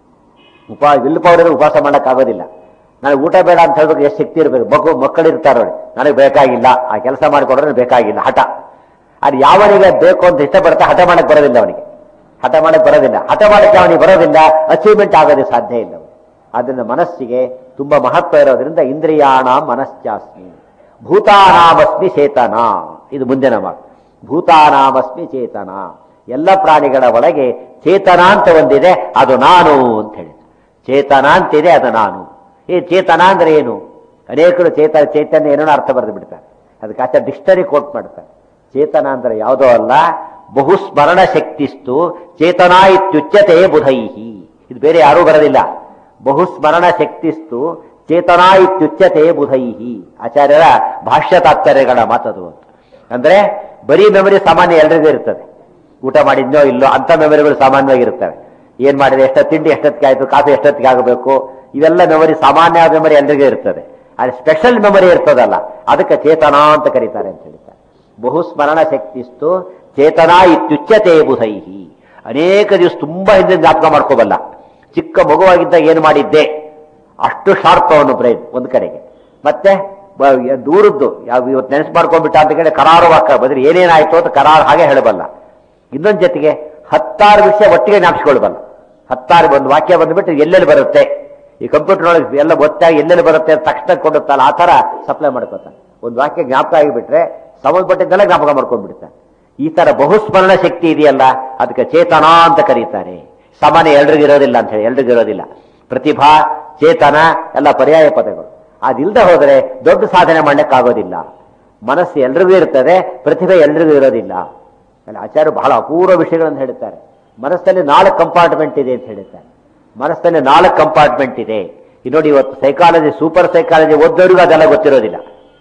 Speaker 1: ಉಪ ವಿಲ್ ಪವರ್ ಉಪವಾಸ ಮಾಡೋಕ್ಕಾಗೋದಿಲ್ಲ ನನಗೆ ಊಟ ಬೇಡ ಅಂತ ಹೇಳ್ಬೇಕು ಎಷ್ಟು ಶಕ್ತಿ ಇರಬೇಕು ಮಗು ಮಕ್ಕಳು ಇರ್ತಾರೆ ನೋಡಿ ನನಗೆ ಬೇಕಾಗಿಲ್ಲ ಆ ಕೆಲಸ ಮಾಡಿಕೊಡ್ರೆ ಬೇಕಾಗಿಲ್ಲ ಹಠ ಅದು ಯಾವನಿಗೆ ಬೇಕು ಅಂತ ಇಷ್ಟಪಡ್ತಾ ಹಠ ಮಾಡಕ್ ಬರೋದಿಲ್ಲ ಅವನಿಗೆ ಹಠ ಮಾಡಕ್ ಬರೋದಿಲ್ಲ ಹಠ ಮಾಡಕ್ಕೆ ಅವನಿಗೆ ಬರೋದಿಲ್ಲ ಅಚೀವ್ಮೆಂಟ್ ಆಗೋದೇ ಸಾಧ್ಯ ಇಲ್ಲ ಅವನಿಗೆ. ಆದ್ರಿಂದ ಮನಸ್ಸಿಗೆ ತುಂಬಾ ಮಹತ್ವ ಇರೋದ್ರಿಂದ ಇಂದ್ರಿಯಾಣ ಮನಶ್ಚಾಸ್ಮಿ ಭೂತಾನಾಮಸ್ಮಿ ಚೇತನ ಇದು ಮುಂದಿನ ಮಾತು ಭೂತಾನಾಮಸ್ಮಿ ಚೇತನ ಎಲ್ಲ ಪ್ರಾಣಿಗಳ ಒಳಗೆ ಚೇತನ ಅಂತ ಒಂದಿದೆ ಅದು ನಾನು ಅಂತ ಹೇಳಿ ಚೇತನ ಅಂತಿದೆ ಅದು ನಾನು ಈ ಚೇತನ ಅಂದ್ರೆ ಏನು ಅನೇಕರು ಚೇತ ಚೈತನ್ಯ ಏನೋ ಅರ್ಥ ಬರೆದು ಬಿಡ್ತಾರೆ ಅದಕ್ಕೆ ಆಚೆ ಡಿಕ್ಷನರಿ ಕೋಟ್ ಮಾಡ್ತಾರೆ ಚೇತನ ಅಂದ್ರೆ ಯಾವುದೋ ಅಲ್ಲ ಬಹುಸ್ಮರಣ ಶಕ್ತಿಸ್ತು ಚೇತನ ಇತ್ಯುಚ್ಯತೆ ಬುಧೈಹಿ ಇದು ಬೇರೆ ಯಾರೂ ಬರೋದಿಲ್ಲ ಬಹುಸ್ಮರಣ ಶಕ್ತಿಸ್ತು ಚೇತನ ಇತ್ಯುಚ್ಯತೆ ಬುಧೈಹಿ ಆಚಾರ್ಯರ ಭಾಷ್ಯ ತಾತ್ಪರ್ಯಗಳ ಮಾತದು ಅಂತ ಅಂದ್ರೆ ಬರೀ ಮೆಮರಿ ಸಾಮಾನ್ಯ ಎಲ್ರಿಗೂ ಇರ್ತದೆ ಊಟ ಮಾಡಿದ್ನೋ ಇಲ್ಲೋ ಅಂತ ಮೆಮರಿಗಳು ಸಾಮಾನ್ಯವಾಗಿರ್ತವೆ ಏನ್ ಮಾಡಿದೆ ಎಷ್ಟೊತ್ತು ತಿಂಡಿ ಎಷ್ಟೊತ್ತಿಗೆ ಆಯ್ತು ಕಾಫಿ ಎಷ್ಟೊತ್ತಿಗೆ ಆಗಬೇಕು ಇವೆಲ್ಲ ಮೆಮರಿ ಸಾಮಾನ್ಯ ಮೆಮರಿ ಎಲ್ರಿಗೂ ಇರ್ತದೆ ಅದು ಸ್ಪೆಷಲ್ ಮೆಮರಿ ಇರ್ತದಲ್ಲ ಅದಕ್ಕೆ ಚೇತನ ಅಂತ ಕರೀತಾರೆ ಅಂತ ಹೇಳ್ತಾರೆ ಬಹುಸ್ಮರಣ ಶಕ್ತಿಸ್ತು ಚೇತನ ಇತ್ಯುಚ್ಯತೆ ಬುಧೈಹಿ ಅನೇಕ ದಿವಸ ತುಂಬಾ ಹಿಂದೆ ಜ್ಞಾಪಕ ಮಾಡ್ಕೋಬಲ್ಲ ಚಿಕ್ಕ ಮಗುವಾಗಿದ್ದಾಗ ಏನು ಮಾಡಿದ್ದೆ ಅಷ್ಟು ಶಾರ್ಪ್ ಅವನು ಬ್ರೈನ್ ಒಂದು ಕಡೆಗೆ ಮತ್ತೆ ಬ- ದೂರದ್ದು ಯಾವ ಇವತ್ತು ನೆನೆಸು ಮಾಡ್ಕೊಂಡ್ಬಿಟ್ಟ ಅಂತ ಕಡೆ ಕರಾರು ವಾಕ ಬದ್ರಿ ಏನೇನಾಯ್ತು ಅಂತ ಕರಾರು ಹಾಗೆ ಹೇಳಬಲ್ಲ ಇನ್ನೊಂದ್ ಜೊತೆಗೆ ಹತ್ತಾರು ವಿಷಯ ಒಟ್ಟಿಗೆ ಜ್ಞಾಪಿಸ್ಕೊಳ್ಬಲ್ಲ ಹತ್ತಾರು ಒಂದು ವಾಕ್ಯ ಬಂದ್ಬಿಟ್ಟು ಎಲ್ಲೆಲ್ಲಿ ಬರುತ್ತೆ ಈ ಕಂಪ್ಯೂಟರ್ ಒಳಗೆ ಎಲ್ಲ ಗೊತ್ತಾಗಿ ಎಲ್ಲೆಲ್ಲಿ ಬರುತ್ತೆ ಅಂತ ತಕ್ಷಣ ಕೊಡುತ್ತಲ್ಲ ಆ ತರ ಸಪ್ಲೈ ಮಾಡ್ಕೊತಾನೆ ಒಂದು ವಾಕ್ಯ ಜ್ಞಾಪಕ ಆಗಿಬಿಟ್ರೆ ಸಂಬಂಧಪಟ್ಟಿದ್ದೆಲ್ಲ ಜ್ಞಾಪಕ ಮಾಡ್ಕೊಂಡ್ಬಿಡ್ತಾನೆ ಈ ತರ ಬಹುಸ್ಮರಣ ಶಕ್ತಿ ಇದೆಯಲ್ಲ ಅದಕ್ಕೆ ಚೇತನ ಅಂತ ಕರೀತಾರೆ ಸಾಮಾನ್ಯ ಎಲ್ರಿಗೂ ಇರೋದಿಲ್ಲ ಅಂತ ಹೇಳಿ ಎಲ್ರಿಗೂ ಇರೋದಿಲ್ಲ ಪ್ರತಿಭಾ ಚೇತನ ಎಲ್ಲ ಪರ್ಯಾಯ ಪದಗಳು ಅದಿಲ್ಲದೆ ಹೋದರೆ ದೊಡ್ಡ ಸಾಧನೆ ಮಾಡಕ್ಕಾಗೋದಿಲ್ಲ ಮನಸ್ಸು ಎಲ್ರಿಗೂ ಇರ್ತದೆ ಪ್ರತಿಭೆ ಎಲ್ರಿಗೂ ಇರೋದಿಲ್ಲ ಅಲ್ಲಿ ಆಚಾರ್ಯರು ಬಹಳ ಅಪೂರ್ವ ವಿಷಯಗಳನ್ನು ಹೇಳ್ತಾರೆ ಮನಸ್ಸಲ್ಲಿ ನಾಲ್ಕು ಕಂಪಾರ್ಟ್ಮೆಂಟ್ ಇದೆ ಅಂತ ಹೇಳ್ತಾರೆ ಮನಸ್ಸಲ್ಲಿ ನಾಲ್ಕು ಕಂಪಾರ್ಟ್ಮೆಂಟ್ ಇದೆ ಈ ನೋಡಿ ಇವತ್ತು ಸೈಕಾಲಜಿ ಸೂಪರ್ ಸೈಕಾಲಜಿ ಓದೋರಿಗೂ ಅದೆಲ್ಲ ಗೊತ್ತಿರೋದಿಲ್ಲ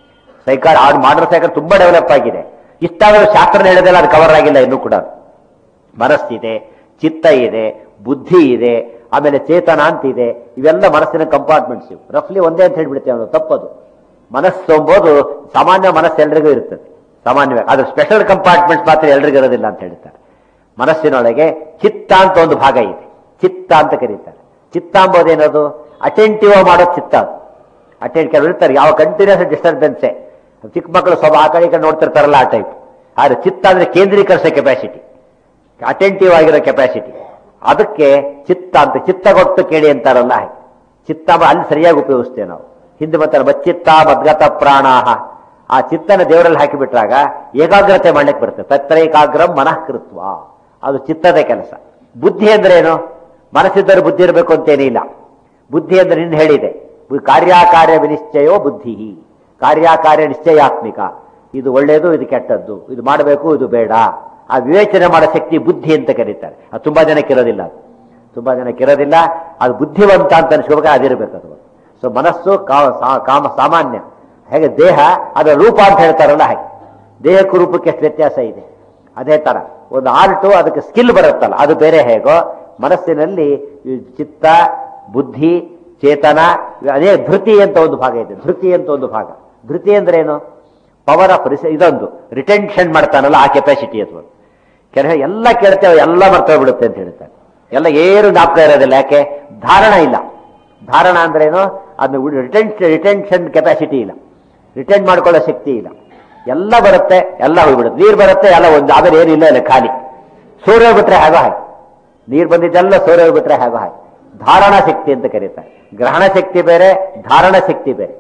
Speaker 1: ಸೈಕಾಲ ಆಡ್ ಮಾಡರ್ನ್ ಸೈಕಲ್ ತುಂಬಾ ಡೆವಲಪ್ ಆಗಿದೆ ಇಷ್ಟಾದರೂ ಶಾಸ್ತ್ರ ಹೇಳೋದೆಲ್ಲ ಅದು ಕವರ್ ಆಗಿಲ್ಲ ಇನ್ನೂ ಕೂಡ ಮನಸ್ಸಿದೆ ಚಿತ್ತ ಇದೆ ಬುದ್ಧಿ ಇದೆ ಆಮೇಲೆ ಚೇತನ ಅಂತ ಇದೆ ಇವೆಲ್ಲ ಮನಸ್ಸಿನ ಕಂಪಾರ್ಟ್ಮೆಂಟ್ಸ್ ಇವು ರಫ್ಲಿ ಒಂದೇ ಅಂತ ಹೇಳ್ಬಿಡ್ತೇವೆ ನಾವು ತಪ್ಪದು ಮನಸ್ಸು ಎಂಬುದು ಸಾಮಾನ್ಯ ಮನಸ್ಸು ಎಲ್ರಿಗೂ ಇರ್ತದೆ ಸಾಮಾನ್ಯವಾಗಿ ಅದು ಸ್ಪೆಷಲ್ ಕಂಪಾರ್ಟ್ಮೆಂಟ್ಸ್ ಮಾತ್ರ ಎಲ್ರಿಗೂ ಇರೋದಿಲ್ಲ ಅಂತ ಹೇಳ್ತಾರೆ ಮನಸ್ಸಿನೊಳಗೆ ಚಿತ್ತ ಅಂತ ಒಂದು ಭಾಗ ಇದೆ ಚಿತ್ತ ಅಂತ ಕರೀತಾರೆ ಚಿತ್ತ ಎಂಬುದೇನದು ಅಟೆಂಟಿವ್ ಮಾಡೋ ಚಿತ್ತ ಅದು ಅಟೆಂಟ್ ಕೆಲವರು ಇರ್ತಾರೆ ಯಾವ ಕಂಟಿನ್ಯೂಸ್ ಡಿಸ್ಟರ್ಬೆನ್ಸೆ ಚಿಕ್ಕ ಮಕ್ಕಳು ಸ್ವಲ್ಪ ಆ ಕಡೆ ಈ ಕಡೆ ನೋಡ್ತಿರ್ತಾರಲ್ಲ ಆ ಟೈಪ್ ಆದ್ರೆ ಚಿತ್ತ ಅಂದ್ರೆ ಕೇಂದ್ರೀಕರಿಸೋ ಕೆಪಾಸಿಟಿ ಅಟೆಂಟಿವ್ ಆಗಿರೋ ಕೆಪಾಸಿಟಿ ಅದಕ್ಕೆ ಚಿತ್ತ ಅಂತ ಚಿತ್ತ ಕೊಟ್ಟು ಕೇಳಿ ಅಂತಾರಲ್ಲ ಹಾಗೆ ಚಿತ್ತ ಮ- ಅಲ್ಲಿ ಸರಿಯಾಗಿ ಉಪಯೋಗಿಸ್ತೇವೆ ನಾವು ಹಿಂದೆ ಮತ್ತೆ ಮಚ್ಚಿತ್ತ ಮದ್ಗತ ಪ್ರಾಣಾಹ ಆ ಚಿತ್ತನ ದೇವರಲ್ಲಿ ಹಾಕಿಬಿಟ್ರಾಗ ಏಕಾಗ್ರತೆ ಮಾಡ್ಲಿಕ್ಕೆ ಬರುತ್ತೆ ತತ್ರೈಕಾಗ್ರಂ ಮನಃಕೃತ್ವ ಅದು ಚಿತ್ತದ ಕೆಲಸ ಬುದ್ಧಿ ಅಂದ್ರೆ ಏನು ಮನಸ್ಸಿದ್ದರೆ ಬುದ್ಧಿ ಇರಬೇಕು ಅಂತೇನಿಲ್ಲ ಬುದ್ಧಿ ಅಂದ್ರೆ ನಿನ್ನ ಹೇಳಿದೆ ಬು- ಕಾರ್ಯಕಾರ್ಯ ವಿನಿಶ್ಚಯೋ ಬುದ್ಧಿ ಕಾರ್ಯಕಾರ್ಯ ನಿಶ್ಚಯಾತ್ಮಿಕ ಇದು ಒಳ್ಳೆಯದು ಇದು ಕೆಟ್ಟದ್ದು ಇದು ಮಾಡಬೇಕು ಇದು ಬೇಡ ಆ ವಿವೇಚನೆ ಮಾಡೋ ಶಕ್ತಿ ಬುದ್ಧಿ ಅಂತ ಕರೀತಾರೆ ಅದು ತುಂಬಾ ಜನಕ್ಕೆ ಇರೋದಿಲ್ಲ ಅದು ತುಂಬಾ ಜನಕ್ಕೆ ಇರೋದಿಲ್ಲ ಅದು ಬುದ್ಧಿವಂತ ಅಂತ ಅನ್ಸ್ಕೋಬೇಕು ಅದಿರಬೇಕು ಅದು ಸೊ ಮನಸ್ಸು ಕಾ- ಸಾ- ಕಾಮ ಸಾಮಾನ್ಯ ಹೇಗೆ ದೇಹ ಅದರ ರೂಪ ಅಂತ ಹೇಳ್ತಾರಲ್ಲ ಹಾಗೆ ದೇಹಕ್ಕೂ ರೂಪಕ್ಕೆ ಎಷ್ಟು ವ್ಯತ್ಯಾಸ ಇದೆ ಅದೇ ತರ ಒಂದು ಆರ್ಟು ಅದಕ್ಕೆ ಸ್ಕಿಲ್ ಬರುತ್ತಲ್ಲ ಅದು ಬೇರೆ ಹೇಗೋ ಮನಸ್ಸಿನಲ್ಲಿ ಈ ಚಿತ್ತ ಬುದ್ಧಿ ಚೇತನ ಅದೇ ಧೃತಿ ಅಂತ ಒಂದು ಭಾಗ ಇದೆ ಧೃತಿ ಅಂತ ಒಂದು ಭಾಗ ಧೃತಿ ಅಂದ್ರೆ ಏನು ಪವರ್ ಆಫ್ ಇದೊಂದು ರಿಟೆನ್ಷನ್ ಮಾಡ್ತಾನಲ್ಲ ಆ ಕೆಪಾಸಿಟಿ ಅದು ಕೆಲವು ಎಲ್ಲ ಕೇಳ್ತೇವೆ ಎಲ್ಲ ಮರ್ತೋಗ್ಬಿಡುತ್ತೆ ಬಿಡುತ್ತೆ ಅಂತ ಹೇಳ್ತಾರೆ ಎಲ್ಲ ಏನು ಜ್ಞಾಪಕ ಇರೋದಿಲ್ಲ ಯಾಕೆ ಧಾರಣ ಇಲ್ಲ ಧಾರಣ ಅಂದ್ರೆ ಏನು ಅದನ್ನ ರಿಟೆನ್ಷನ್ ರಿಟೆನ್ಷನ್ ಕೆಪಾಸಿಟಿ ಇಲ್ಲ ರಿಟೈನ್ ಮಾಡ್ಕೊಳ್ಳೋ ಶಕ್ತಿ ಇಲ್ಲ ಎಲ್ಲ ಬರುತ್ತೆ ಎಲ್ಲ ಹೋಗ್ಬಿಡುತ್ತೆ ನೀರು ಬರುತ್ತೆ ಎಲ್ಲ ಒಂದು ಆಮೇಲೆ ಏನಿಲ್ಲ ಇಲ್ಲ ಖಾಲಿ ಸೂರ್ಯ ಹೋಗ್ಬಿಟ್ರೆ ಹಾಗೋ ಹಾಗೆ ನೀರು ಬಂದಿದ್ದೆಲ್ಲ ಸೂರ್ಯ ಹೋಗ್ಬಿಟ್ರೆ ಹಾಗೋ ಹಾಗೆ ಧಾರಣ ಶಕ್ತಿ ಅಂತ ಕರೀತಾರೆ ಗ್ರಹಣ ಶಕ್ತಿ ಬೇರೆ ಧಾರಣ ಶಕ್ತಿ ಬೇರೆ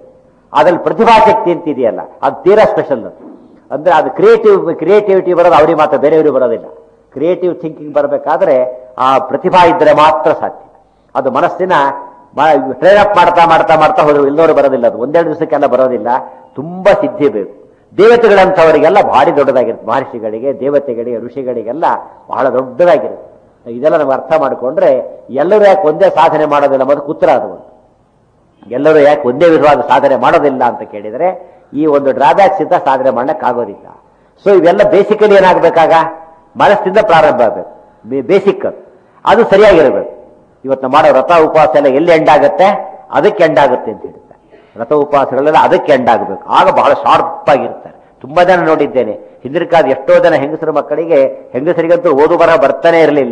Speaker 1: ಅದ್ರಲ್ಲಿ ಪ್ರತಿಭಾಶಕ್ತಿ ಅಂತ ಇದೆಯಲ್ಲ ಅದು ತೀರಾ ಸ್ಪೆಷಲ್ ಅದು ಅಂದ್ರೆ ಅದು ಕ್ರಿಯೇಟಿವ್ ಕ್ರಿಯೇಟಿವಿಟಿ ಬರೋದು ಅವರಿಗೆ ಮಾತ್ರ ಬೇರೆಯವ್ರಿಗೆ ಬರೋದಿಲ್ಲ ಕ್ರಿಯೇಟಿವ್ ಥಿಂಕಿಂಗ್ ಬರಬೇಕಾದ್ರೆ ಆ ಪ್ರತಿಭಾ ಇದ್ರೆ ಮಾತ್ರ ಸಾಧ್ಯ ಅದು ಮನಸ್ಸಿನ ಟ್ರೈನ್ ಅಪ್ ಮಾಡ್ತಾ ಮಾಡ್ತಾ ಮಾಡ್ತಾ ಹೋದ್ರು ಇಲ್ಲದವರು ಬರೋದಿಲ್ಲ ಅದು ಒಂದೆರಡು ದಿವಸಕ್ಕೆಲ್ಲ ಬರೋದಿಲ್ಲ ತುಂಬಾ ಸಿದ್ಧಿ ಬೇಕು ದೇವತೆಗಳಂಥವರಿಗೆಲ್ಲ ಭಾರಿ ದೊಡ್ಡದಾಗಿರುತ್ತೆ ಮಹರ್ಷಿಗಳಿಗೆ ದೇವತೆಗಳಿಗೆ ಋಷಿಗಳಿಗೆಲ್ಲ ಬಹಳ ದೊಡ್ಡದಾಗಿರುತ್ತೆ ಇದೆಲ್ಲ ನಾವು ಅರ್ಥ ಮಾಡಿಕೊಂಡ್ರೆ ಎಲ್ಲರೂ ಯಾಕೆ ಒಂದೇ ಸಾಧನೆ ಮಾಡೋದಿಲ್ಲ ಅನ್ನೋದು ಉತ್ತರ ಅದು ಒಂದು ಎಲ್ಲರೂ ಯಾಕೆ ಒಂದೇ ವಿಧವಾದ ಸಾಧನೆ ಮಾಡೋದಿಲ್ಲ ಅಂತ ಕೇಳಿದರೆ ಈ ಒಂದು ಡ್ರಾಬ್ಯಾಕ್ಸ್ ಇಂದ ಸಾಧನೆ ಮಾಡಕ್ಕಾಗೋದಿಲ್ಲ ಸೊ ಇವೆಲ್ಲ ಬೇಸಿಕಲಿ ಏನಾಗಬೇಕಾಗ ಮನಸ್ಸಿಂದ ಪ್ರಾರಂಭ ಆಗಬೇಕು ಬೇಸಿಕ್ ಅದು ಅದು ಸರಿಯಾಗಿರಬೇಕು ಇವತ್ತು ನಾವು ಮಾಡೋ ವ್ರತ ಉಪವಾಸ ಎಲ್ಲ ಎಲ್ಲಿ ಎಂಡ್ ಆಗುತ್ತೆ ಅದಕ್ಕೆ ಎಂಡ್ ಆಗುತ್ತೆ ಅಂತ ಹೇಳ್ತಾರೆ ವ್ರತ ಉಪವಾಸಗಳೆಲ್ಲ ಅದಕ್ಕೆ ಎಂಡ್ ಆಗಬೇಕು ಆಗ ಬಹಳ ಶಾರ್ಪ್ ಆಗಿರ್ತಾರೆ ತುಂಬಾ ಜನ ನೋಡಿದ್ದೇನೆ ಹಿಂದಿನ ಕಾಲ ಎಷ್ಟೋ ಜನ ಹೆಂಗಸರ ಮಕ್ಕಳಿಗೆ ಹೆಂಗಸರಿಗಂತೂ ಓದು ಬರ ಬರ್ತಾನೆ ಇರಲಿಲ್ಲ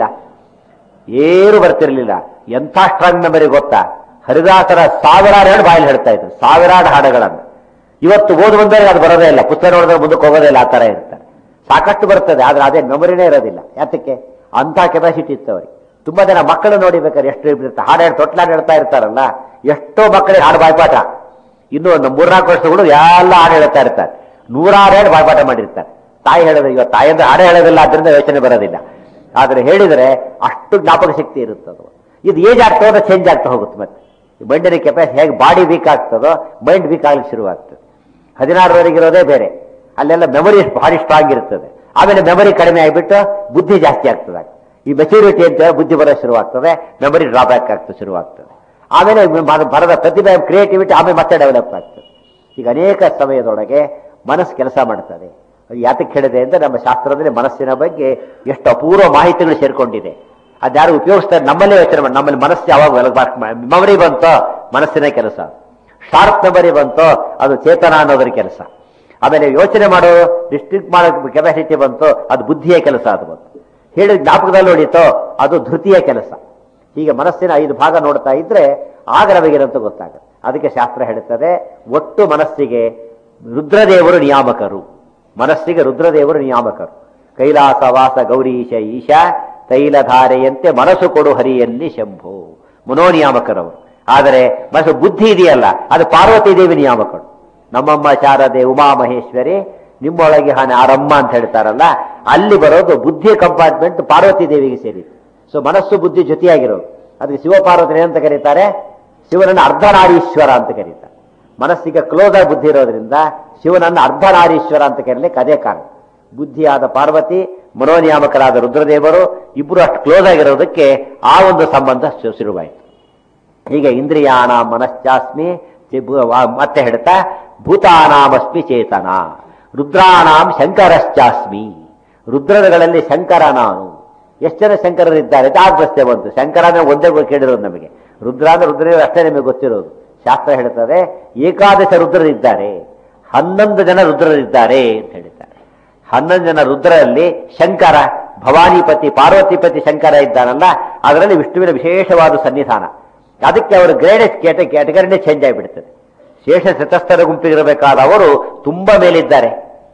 Speaker 1: ಏನು ಬರ್ತಿರ್ಲಿಲ್ಲ ಎಂಥ ಸ್ಟ್ರಾಂಗ್ ಮೆಮರಿ ಗೊತ್ತಾ ಹರಿದಾಸರ ಸಾವಿರಾರು ಹೇಳಿ ಬಾಯಲ್ಲಿ ಹೇಳ್ತಾ ಇದ್ರು ಸಾವಿರಾರು ಹಾಡುಗಳನ್ನು ಇವತ್ತು ಓದು ಬಂದರೆ ಅದು ಬರೋದೇ ಇಲ್ಲ ಪುಸ್ತಕ ನೋಡಿದ್ರೆ ಮುಂದಕ್ಕೆ ಹೋಗೋದೇ ಇಲ್ಲ ಆ ತರ ಇರ್ತಾರೆ ಸಾಕಷ್ಟು ಬರ್ತದೆ ಆದ್ರೆ ಅದೇ ಮೆಮೊರಿನೇ ಇರೋದಿಲ್ಲ ಯಾತಕ್ಕೆ ಅಂತ ಕೆಪಾಸಿಟಿ ಇತ್ತು ಅವ್ರಿಗೆ ತುಂಬಾ ಜನ ಮಕ್ಕಳು ನೋಡಿಬೇಕಾದ್ರೆ ಎಷ್ಟು ಇರ್ತಾರೆ ಹಾಡು ಹೇಳಿ ತೊಟ್ಲಾಡ್ ಹೇಳ್ತಾ ಇರ್ತಾರಲ್ಲ ಎಷ್ಟೋ ಮಕ್ಕಳಿಗೆ ಹಾಡು ಬಾಯ್ಪಾಠ ಇನ್ನು ಒಂದು ಮೂರ್ನಾಲ್ಕು ವರ್ಷಗಳು ಎಲ್ಲ ಹಾಡು ಹೇಳ್ತಾ ಇರ್ತಾರೆ ನೂರಾರು ಹೇಳಿ ಬಾಯ್ಪಾಠ ಮಾಡಿರ್ತಾರೆ ತಾಯಿ ಹೇಳೋದು ಇವತ್ತು ತಾಯಿ ಅಂದ್ರೆ ಹಾಡು ಹೇಳೋದಿಲ್ಲ ಅದರಿಂದ ಯೋಚನೆ ಬರೋದಿಲ್ಲ ಆದ್ರೆ ಹೇಳಿದ್ರೆ ಅಷ್ಟು ಜ್ಞಾಪಕ ಶಕ್ತಿ ಇರುತ್ತದು ಇದು ಏಜ್ ಆಗ್ತಾ ಹೋದ್ರೆ ಚೇಂಜ್ ಆಗ್ತಾ ಹೋಗುತ್ತೆ ಮತ್ತೆ ಮೈಂಡಿನ ಕೆಪಾಸಿಟಿ ಹೇಗೆ ಬಾಡಿ ವೀಕ್ ಆಗ್ತದೋ ಮೈಂಡ್ ವೀಕ್ ಆಗ್ಲಿಕ್ಕೆ ಶುರುವಾಗ್ತದೆ ಹದಿನಾರವರೆಗೆ ಇರೋದೇ ಬೇರೆ ಅಲ್ಲೆಲ್ಲ ಮೆಮೊರಿ ಭಾರಿ ಸ್ಟ್ರಾಂಗ್ ಇರ್ತದೆ ಆಮೇಲೆ ಮೆಮೊರಿ ಕಡಿಮೆ ಆಗಿಬಿಟ್ಟು ಬುದ್ಧಿ ಜಾಸ್ತಿ ಆಗ್ತದೆ ಈ ಮೆಚುರಿಟಿ ಅಂತ ಬುದ್ಧಿ ಬರೋ ಶುರುವಾಗ್ತದೆ ಮೆಮೊರಿ ಡ್ರಾಬ್ಯಾಕ್ ಆಗ್ತದೆ ಶುರುವಾಗ್ತದೆ ಆಮೇಲೆ ಮ- ಬರದ ಪ್ರತಿಭೆ ಕ್ರಿಯೇಟಿವಿಟಿ ಆಮೇಲೆ ಮತ್ತೆ ಡೆವಲಪ್ ಆಗ್ತದೆ ಈಗ ಅನೇಕ ಸಮಯದೊಳಗೆ ಮನಸ್ಸು ಕೆಲಸ ಮಾಡ್ತದೆ ಅದು ಯಾತಕ್ಕೆ ಹೇಳಿದೆ ಅಂದ್ರೆ ನಮ್ಮ ಶಾಸ್ತ್ರದಲ್ಲಿ ಮನಸ್ಸಿನ ಬಗ್ಗೆ ಎಷ್ಟು ಅಪೂರ್ವ ಮಾಹಿತಿಗಳು ಸೇರ್ಕೊಂಡಿದೆ ಅದ್ಯಾರು ಉಪಯೋಗಿಸ್ತಾರೆ ನಮ್ಮಲ್ಲೇ ಯೋಚನೆ ಮಾಡಿ ನಮ್ಮಲ್ಲಿ ಮನಸ್ಸು ಯಾವಾಗ ಮೆಮೊರಿ ಬಂತೋ ಮನಸ್ಸಿನ ಕೆಲಸ ಶಾರ್ಪ್ ಮೆಮೊರಿ ಬಂತೋ ಅದು ಚೇತನ ಅನ್ನೋದ್ರ ಕೆಲಸ ಆಮೇಲೆ ಯೋಚನೆ ಮಾಡೋ ಡಿಸ್ಟ್ರಿಕ್ಟ್ ಮಾಡೋ ಕೆಪಾಸಿಟಿ ಬಂತೋ ಅದು ಬುದ್ಧಿಯ ಕೆಲಸ ಅದು ಬಂತು ಹೇಳಿದ ಜ್ಞಾಪಕದಲ್ಲಿ ಹೊಡಿತೋ ಅದು ಧೃತಿಯ ಕೆಲಸ ಹೀಗೆ ಮನಸ್ಸಿನ ಐದು ಭಾಗ ನೋಡ್ತಾ ಇದ್ರೆ ಆಗ ನಮಗೇನಂತ ಗೊತ್ತಾಗುತ್ತೆ ಅದಕ್ಕೆ ಶಾಸ್ತ್ರ ಹೇಳುತ್ತದೆ ಒಟ್ಟು ಮನಸ್ಸಿಗೆ ರುದ್ರದೇವರು ನಿಯಾಮಕರು ಮನಸ್ಸಿಗೆ ರುದ್ರದೇವರು ನಿಯಾಮಕರು ಕೈಲಾಸವಾಸ ಗೌರೀಶ ಈಶ ತೈಲಧಾರೆಯಂತೆ ಮನಸ್ಸು ಕೊಡು ಹರಿಯಲ್ಲಿ ಶಂಭು ಮನೋನಿಯಾಮಕರವರು ಆದರೆ ಮನಸ್ಸು ಬುದ್ಧಿ ಇದೆಯಲ್ಲ ಅದು ಪಾರ್ವತಿ ದೇವಿ ನಿಯಾಮಕರು ನಮ್ಮಮ್ಮ ಶಾರದೆ ಉಮಾ ಮಹೇಶ್ವರಿ ನಿಮ್ಮೊಳಗೆ ಹಾನೆ ಆರಮ್ಮ ಅಂತ ಹೇಳ್ತಾರಲ್ಲ ಅಲ್ಲಿ ಬರೋದು ಬುದ್ಧಿಯ ಕಂಪಾರ್ಟ್ಮೆಂಟ್ ಪಾರ್ವತಿ ದೇವಿಗೆ ಸೇರಿದೆ ಸೊ ಮನಸ್ಸು ಬುದ್ಧಿ ಜೊತೆಯಾಗಿರೋದು ಅದಕ್ಕೆ ಶಿವಪಾರ್ವತಿ ಅಂತ ಕರೀತಾರೆ ಶಿವನನ್ನು ಅರ್ಧನಾರೀಶ್ವರ ಅಂತ ಕರೀತಾರೆ ಮನಸ್ಸಿಗೆ ಕ್ಲೋಸ್ ಆಗಿ ಬುದ್ಧಿ ಇರೋದ್ರಿಂದ ಶಿವನನ್ನು ಅರ್ಧನಾರೀಶ್ವರ ಅಂತ ಕರೀಲಿಕ್ಕೆ ಅದೇ ಕಾರಣ ಬುದ್ಧಿಯಾದ ಪಾರ್ವತಿ ಮನೋನಿಯಾಮಕರಾದ ರುದ್ರದೇವರು ಇಬ್ಬರು ಅಷ್ಟು ಕ್ಲೋಸ್ ಆಗಿರೋದಕ್ಕೆ ಆ ಒಂದು ಸಂಬಂಧ ಶು- ಶುರುವಾಯಿತು ಹೀಗೆ ಇಂದ್ರಿಯಾಣ ಮನಶ್ಚಾಸ್ಮಿ ಚಿ- ಭೂ- ಆ- ಮತ್ತೆ ಹೇಳ್ತಾ ಭೂತಾನಾಮಸ್ಮಿ ಚೇತನ ರುದ್ರಾಣಾಂ ಶಂಕರಶ್ಚಾಸ್ಮಿ ರುದ್ರಗಳಲ್ಲಿ ಶಂಕರ ನಾನು ಎಷ್ಟು ಜನ ಶಂಕರರಿದ್ದಾರೆ ಅಂತ ಆ ಪ್ರಶ್ನೆ ಬಂತು ಶಂಕರ ಅಂದ್ರೆ ಒಂದೇ ಗೊ- ಕೇಳಿರೋದು ನಮಗೆ ರುದ್ರ ಅಂದ್ರೆ ರುದ್ರದೇವರು ಅಷ್ಟೇ ನಿಮಗೆ ಗೊತ್ತಿರೋದು ಶಾಸ್ತ್ರ ಹೇಳ್ತದೆ ಏಕಾದಶ ರುದ್ರರಿದ್ದಾರೆ ಹನ್ನೊಂದು ಜನ ರುದ್ರರಿದ್ದಾರೆ ಅಂತ ಹೇಳ್ತಾರೆ ಹನ್ನೊಂದು ಜನ ರುದ್ರಲ್ಲಿ ಶಂಕರ ಭವಾನಿಪತಿ ಪಾರ್ವತಿಪತಿ ಶಂಕರ ಇದ್ದಾನಲ್ಲ ಅದರಲ್ಲಿ ವಿಷ್ಣುವಿನ ವಿಶೇಷವಾದ ಸನ್ನಿಧಾನ ಅದಕ್ಕೆ ಅವರು ಗ್ರೇಡೆಸ್ಟ್ ಕೇಟ ಕ್ಯಾಟಗರಿನೇ ಚೇಂಜ್ ಆಗಿಬಿಡ್ತದೆ ಶೇಷ ಶತಸ್ಥರ ಗುಂಪಿಗಿರಬೇಕಾದ ಅವರು ತುಂಬಾ ಮೇಲಿದ್ದಾರೆ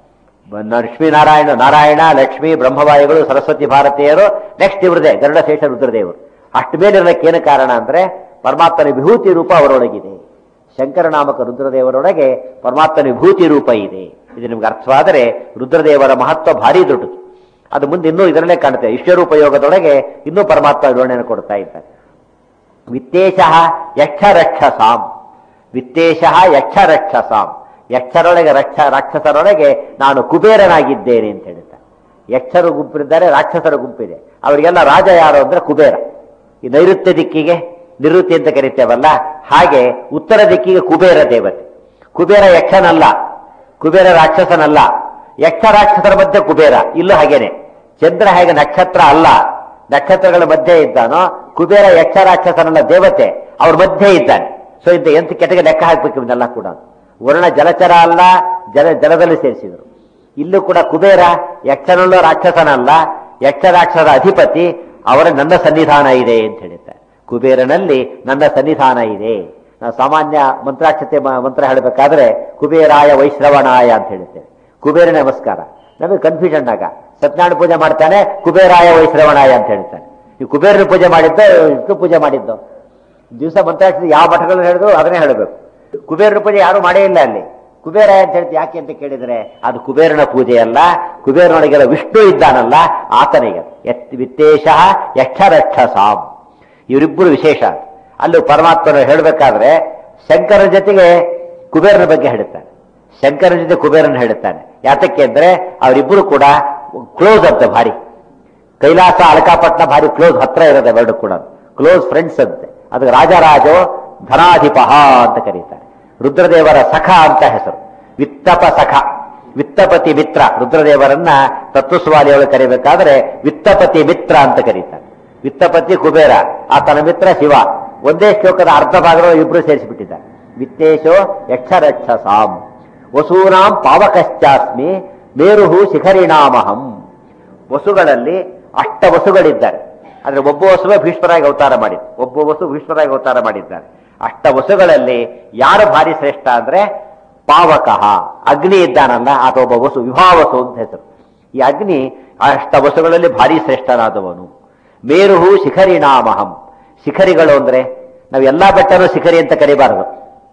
Speaker 1: ಬ- ಲಕ್ಷ್ಮೀನಾರಾಯಣ ನಾರಾಯಣ ಲಕ್ಷ್ಮೀ ಬ್ರಹ್ಮವಾಯುಗಳು ಸರಸ್ವತಿ ಭಾರತೀಯರು ನೆಕ್ಸ್ಟ್ ಇವ್ರದೇ ಗರುಡ ಶೇಷ ರುದ್ರದೇವರು ಅಷ್ಟು ಮೇಲಿರೋದಕ್ಕೆ ಏನು ಕಾರಣ ಅಂದ್ರೆ ಪರಮಾತ್ಮನ ವಿಭೂತಿ ರೂಪ ಅವರೊಳಗಿದೆ ಶಂಕರನಾಮಕ ರುದ್ರದೇವರೊಳಗೆ ಪರಮಾತ್ಮನ ವಿಭೂತಿ ರೂಪ ಇದೆ ಇದು ನಿಮ್ಗೆ ಅರ್ಥವಾದರೆ ರುದ್ರದೇವರ ಮಹತ್ವ ಭಾರಿ ದೊಡ್ಡದು ಅದು ಮುಂದೆ ಇನ್ನೂ ಇದರಲ್ಲೇ ಕಾಣುತ್ತೆ ವಿಶ್ವರೂಪಯೋಗದೊಳಗೆ ಇನ್ನೂ ಪರಮಾತ್ಮ ವಿವರಣೆಯನ್ನು ಕೊಡ್ತಾ ಇದ್ದಾರೆ ವಿತ್ತೇಶ ಯಕ್ಷರಕ್ಷಸಾಂ ವಿತ್ತೇಶ ಯಕ್ಷರಕ್ಷಸಾಂ ಯಕ್ಷರೊಳಗೆ ರಕ್ಷ ರಾಕ್ಷಸರೊಳಗೆ ನಾನು ಕುಬೇರನಾಗಿದ್ದೇನೆ ಅಂತ ಹೇಳ್ತಾರೆ ಯಕ್ಷರು ಗುಂಪಿದ್ದಾರೆ ರಾಕ್ಷಸರ ಗುಂಪಿದೆ ಅವರಿಗೆಲ್ಲ ರಾಜ ಯಾರು ಅಂದ್ರೆ ಕುಬೇರ ಈ ನೈಋತ್ಯ ದಿಕ್ಕಿಗೆ ನಿವೃತ್ತಿ ಅಂತ ಕರಿತೇವಲ್ಲ ಹಾಗೆ ಉತ್ತರ ದಿಕ್ಕಿಗೆ ಕುಬೇರ ದೇವತೆ ಕುಬೇರ ಯಕ್ಷನಲ್ಲ ಕುಬೇರ ರಾಕ್ಷಸನಲ್ಲ ಯಕ್ಷ ರಾಕ್ಷಸರ ಮಧ್ಯೆ ಕುಬೇರ ಇಲ್ಲೂ ಹಾಗೇನೆ ಚಂದ್ರ ಹೇಗೆ ನಕ್ಷತ್ರ ಅಲ್ಲ ನಕ್ಷತ್ರಗಳ ಮಧ್ಯೆ ಇದ್ದಾನೋ ಕುಬೇರ ಯಕ್ಷ ರಾಕ್ಷಸನಲ್ಲ ದೇವತೆ ಅವ್ರ ಮಧ್ಯೆ ಇದ್ದಾನೆ ಸೊ ಇಂತ ಎಂತ ಕೆಟಗೆ ಲೆಕ್ಕ ಹಾಕ್ಬೇಕು ಇವನ್ನೆಲ್ಲ ಕೂಡ ವರ್ಣ ಜಲಚರ ಅಲ್ಲ ಜಲ ಜಲದಲ್ಲಿ ಸೇರಿಸಿದರು ಇಲ್ಲೂ ಕೂಡ ಕುಬೇರ ಯಕ್ಷನಲ್ಲೋ ರಾಕ್ಷಸನಲ್ಲ ಯಕ್ಷ ರಾಕ್ಷಸರ ಅಧಿಪತಿ ಅವರ ನನ್ನ ಸನ್ನಿಧಾನ ಇದೆ ಅಂತ ಹೇಳಿದ್ದಾರೆ ಕುಬೇರನಲ್ಲಿ ನನ್ನ ಸನ್ನಿಧಾನ ಇದೆ ನಾವು ಸಾಮಾನ್ಯ ಮಂತ್ರಾಕ್ಷತೆ ಮ- ಮಂತ್ರ ಹೇಳಬೇಕಾದ್ರೆ ಕುಬೇರಾಯ ವೈಶ್ರವಣಾಯ ಅಂತ ಹೇಳ್ತೇವೆ ಕುಬೇರ ನಮಸ್ಕಾರ ನಮಗೆ ಕನ್ಫ್ಯೂಷನ್ ಆಗ ಸತ್ಯನಾರಾಯಣ ಪೂಜೆ ಮಾಡ್ತಾನೆ ಕುಬೇರಾಯ ವೈಶ್ರವಣಾಯ ಅಂತ ಹೇಳ್ತಾನೆ ಈ ಕುಬೇರನ ಪೂಜೆ ಮಾಡಿದ್ದ ವಿಷ್ಣು ಪೂಜೆ ಮಾಡಿದ್ದು ದಿವಸ ಮಂತ್ರಾಕ್ಷತೆ ಯಾವ ಮಠಗಳು ಹೇಳಿದ್ರು ಅದನ್ನೇ ಹೇಳಬೇಕು ಕುಬೇರನ ಪೂಜೆ ಯಾರು ಮಾಡೇ ಇಲ್ಲ ಅಲ್ಲಿ ಕುಬೇರ ಅಂತ ಹೇಳ್ತಿ ಯಾಕೆ ಅಂತ ಕೇಳಿದ್ರೆ ಅದು ಕುಬೇರನ ಪೂಜೆ ಅಲ್ಲ ಕುಬೇರನೊಳಗೆಲ್ಲ ವಿಷ್ಣು ಇದ್ದಾನಲ್ಲ ಆತನಿಗೆ ಎತ್ ವಿತ್ತೇಶ ಯಕ್ಷರಕ್ಷ ಸಾಮ್ ಇವರಿಬ್ಬರು ವಿಶೇಷ ಅಲ್ಲಿ ಪರಮಾತ್ಮನ ಹೇಳಬೇಕಾದ್ರೆ ಶಂಕರನ ಜೊತೆಗೆ ಕುಬೇರನ ಬಗ್ಗೆ ಹೇಳುತ್ತಾನೆ ಶಂಕರನ ಜೊತೆ ಕುಬೇರನ ಹೇಳುತ್ತಾನೆ ಯಾತಕ್ಕೆ ಅಂದ್ರೆ ಅವರಿಬ್ಬರು ಕೂಡ ಕ್ಲೋಸ್ ಅಂತ ಭಾರಿ ಕೈಲಾಸ ಅಳಕಾಪಟ್ನ ಭಾರಿ ಕ್ಲೋಸ್ ಹತ್ರ ಇರೋದೆ ಎರಡು ಕೂಡ ಕ್ಲೋಸ್ ಫ್ರೆಂಡ್ಸ್ ಅಂತೆ ಅದಕ್ಕೆ ರಾಜರಾಜೋ ಧನಾಧಿಪ ಅಂತ ಕರೀತಾರೆ ರುದ್ರದೇವರ ಸಖ ಅಂತ ಹೆಸರು ವಿತ್ತಪ ಸಖ ವಿತ್ತಪತಿ ಮಿತ್ರ ರುದ್ರದೇವರನ್ನ ತತ್ವಸ್ವಾಲಿಯೊಳಗೆ ಕರಿಬೇಕಾದ್ರೆ ವಿತ್ತಪತಿ ಮಿತ್ರ ಅಂತ ಕರೀತಾರೆ ವಿತ್ತಪತಿ ಕುಬೇರ ಆತನ ಮಿತ್ರ ಶಿವ ಒಂದೇ ಶ್ಲೋಕದ ಅರ್ಧ ಭಾಗವನ್ನು ಇಬ್ರು ಸೇರಿಸಿಬಿಟ್ಟಿದ್ದಾರೆ ವಿತ್ತೇಶೋ ಯಕ್ಷರಕ್ಷ ಸಾಮ್ ವಸೂನಾಂ ಪಾವಕಶ್ಚಾಸ್ಮಿ ಮೇರುಹು ಶಿಖರಿಣಾಮಹಂ ವಸುಗಳಲ್ಲಿ ಅಷ್ಟ ವಸುಗಳಿದ್ದಾರೆ ಆದ್ರೆ ಒಬ್ಬ ವಸುವೆ ಭೀಷ್ಮರಾಗಿ ಅವತಾರ ಮಾಡಿದ್ದು ಒಬ್ಬ ವಸು ಭೀಷ್ಮರಾಗಿ ಅವತಾರ ಮಾಡಿದ್ದಾರೆ ಅಷ್ಟ ವಸುಗಳಲ್ಲಿ ಯಾರು ಭಾರಿ ಶ್ರೇಷ್ಠ ಅಂದ್ರೆ ಪಾವಕಃ ಅಗ್ನಿ ಇದ್ದಾನಲ್ಲ ಆತ ಒಬ್ಬ ವಸು ವಿಭಾವಸು ಅಂತ ಹೆಸರು ಈ ಅಗ್ನಿ ಅಷ್ಟ ವಸುಗಳಲ್ಲಿ ಭಾರಿ ಶ್ರೇಷ್ಠನಾದವನು ಮೇರುಹು ಶಿಖರಿಣಾಮಹಂ ಶಿಖರಿಗಳು ಅಂದ್ರೆ ನಾವು ಎಲ್ಲಾ ಬೆಟ್ಟನೂ ಶಿಖರಿ ಅಂತ ಕರಿಬಾರದು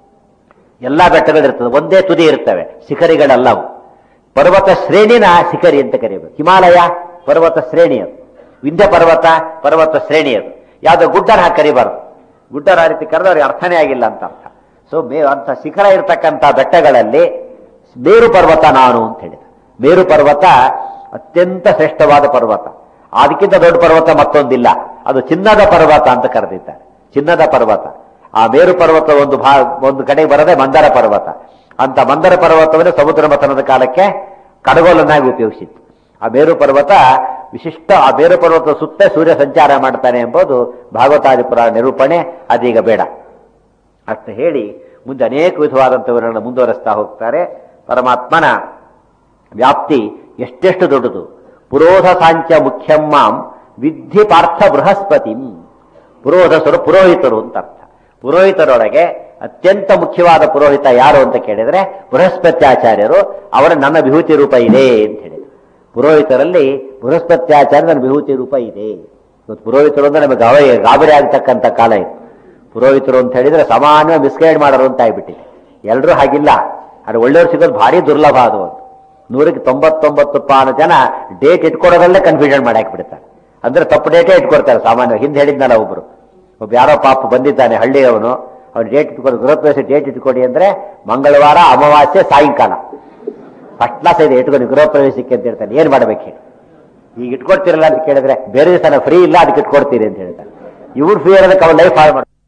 Speaker 1: ಎಲ್ಲಾ ಬೆಟ್ಟಗಳಿರ್ತದೆ ಒಂದೇ ತುದಿ ಇರ್ತವೆ ಶಿಖರಿಗಳಲ್ಲವು ಪರ್ವತ ಶ್ರೇಣಿನ ಶಿಖರಿ ಅಂತ ಕರೀಬೇಕು ಹಿಮಾಲಯ ಪರ್ವತ ಶ್ರೇಣಿ ಅದು ವಿಂಧ್ಯ ಪರ್ವತ ಪರ್ವತ ಶ್ರೇಣಿ ಅದು ಯಾವ್ದೋ ಗುಡ್ಡರ ಹಾಕಿ ಕರಿಬಾರದು ಗುಡ್ಡರ ಆ ರೀತಿ ಕರೆದು ಅವ್ರಿಗೆ ಅರ್ಥನೇ ಆಗಿಲ್ಲ ಅಂತ ಅರ್ಥ ಸೊ ಮೇ ಅಂತ ಶಿಖರ ಇರತಕ್ಕಂಥ ಬೆಟ್ಟಗಳಲ್ಲಿ ಮೇರು ಪರ್ವತ ನಾನು ಅಂತ ಹೇಳಿದ ಮೇರು ಪರ್ವತ ಅತ್ಯಂತ ಶ್ರೇಷ್ಠವಾದ ಪರ್ವತ ಅದಕ್ಕಿಂತ ದೊಡ್ಡ ಪರ್ವತ ಮತ್ತೊಂದಿಲ್ಲ ಅದು ಚಿನ್ನದ ಪರ್ವತ ಅಂತ ಕರೆದಿದ್ದಾರೆ ಚಿನ್ನದ ಪರ್ವತ ಆ ಮೇರು ಪರ್ವತ ಒಂದು ಭಾ ಒಂದು ಕಡೆಗೆ ಬರದೆ ಮಂದರ ಪರ್ವತ ಅಂತ ಮಂದರ ಪರ್ವತವನ್ನು ಸಮುದ್ರ ಮಥನದ ಕಾಲಕ್ಕೆ ಕಡಗೋಲನ್ನಾಗಿ ಉಪಯೋಗಿಸಿತ್ತು ಆ ಮೇರು ಪರ್ವತ ವಿಶಿಷ್ಟ ಆ ಮೇರು ಪರ್ವತ ಸುತ್ತ ಸೂರ್ಯ ಸಂಚಾರ ಮಾಡ್ತಾನೆ ಎಂಬುದು ಭಾಗವತಾದಿ ಪುರಾಣ ನಿರೂಪಣೆ ಅದೀಗ ಬೇಡ ಅಷ್ಟು ಹೇಳಿ ಮುಂದೆ ಅನೇಕ ವಿಧವಾದಂಥವರನ್ನು ಮುಂದುವರೆಸ್ತಾ ಹೋಗ್ತಾರೆ ಪರಮಾತ್ಮನ ವ್ಯಾಪ್ತಿ ಎಷ್ಟೆಷ್ಟು ದೊಡ್ಡದು ಪುರೋಧ ಸಾಂಚ ಮುಖ್ಯಮ್ಮಾಂ ವಿದ್ಧಿ ಪಾರ್ಥ ಬೃಹಸ್ಪತಿ ಪುರೋಧಸರು ಪುರೋಹಿತರು ಅಂತ ಅರ್ಥ ಪುರೋಹಿತರೊಳಗೆ ಅತ್ಯಂತ ಮುಖ್ಯವಾದ ಪುರೋಹಿತ ಯಾರು ಅಂತ ಕೇಳಿದ್ರೆ ಬೃಹಸ್ಪತ್ಯಾಚಾರ್ಯರು ಅವರ ನನ್ನ ವಿಭೂತಿ ರೂಪ ಇದೆ ಅಂತ ಹೇಳಿದ್ರು ಪುರೋಹಿತರಲ್ಲಿ ಬೃಹಸ್ಪತ್ಯಾಚಾರ್ಯ ನನ್ನ ವಿಭೂತಿ ರೂಪ ಇದೆ ಇವತ್ತು ಪುರೋಹಿತರು ಅಂದ್ರೆ ನಮಗೆ ಗಾವ ಗಾಬರಿ ಆಗ್ತಕ್ಕಂಥ ಕಾಲ ಇದು ಪುರೋಹಿತರು ಅಂತ ಹೇಳಿದ್ರೆ ಸಾಮಾನ್ಯ ಮಿಸ್ಗೈಡ್ ಮಾಡೋರು ಅಂತ ಆಗ್ಬಿಟ್ಟಿದೆ ಎಲ್ಲರೂ ಹಾಗಿಲ್ಲ ಅದು ಒಳ್ಳೆಯವ್ರು ಸಿಗೋದು ಭಾರಿ ದುರ್ಲಭ ಅದು ಒಂದು ನೂರಕ್ಕೆ ತೊಂಬತ್ತೊಂಬತ್ತು ಪಾನು ಜನ ಡೇಟ್ ಇಟ್ಕೊಡೋದಲ್ಲೇ ಕನ್ಫ್ಯೂಷನ್ ಮಾಡಿ ಹಾಕ್ಬಿಡ್ತಾರೆ ಅಂದ್ರೆ ತಪ್ಪು ಡೇಟೇ ಇಟ್ಕೊಡ್ತಾರೆ ಸಾಮಾನ್ಯ ಹಿಂದೆ ಹೇಳಿದ್ನಲ್ಲ ಒಬ್ರು ಒಬ್ಬ ಯಾರೋ ಪಾಪ ಬಂದಿದ್ದಾನೆ ಹಳ್ಳಿಯವನು ಅವ್ನು ಡೇಟ್ ಇಟ್ಕೊಂಡು ಗೃಹಪ್ರವೇಶ ಡೇಟ್ ಇಟ್ಕೊಡಿ ಅಂದ್ರೆ ಮಂಗಳವಾರ ಅಮಾವಾಸ್ಯೆ ಸಾಯಂಕಾಲ ಫಸ್ಟ್ ಕ್ಲಾಸ್ ಇದೆ ಇಟ್ಕೊಂಡು ಗೃಹಪ್ರವೇಶಕ್ಕೆ ಅಂತ ಹೇಳ್ತಾನೆ ಏನ್ ಮಾಡ್ಬೇಕು ಹೇಳಿ ಈಗ ಇಟ್ಕೊಡ್ತಿರಲ್ಲ ಅಂತ ಕೇಳಿದ್ರೆ ಬೇರೆ ದಿವಸ ಫ್ರೀ ಇಲ್ಲ ಅದಕ್ಕೆ ಇಟ್ಕೊಡ್ತೀರಿ ಅಂತ ಹೇಳ್ತಾರೆ ಇವ್ರು ಫ್ರೀ ಇರೋದಕ್ಕೆ ಅವ್ರ ಲೈಫ್ ಹಾಳು ಮಾಡ್ತಾರೆ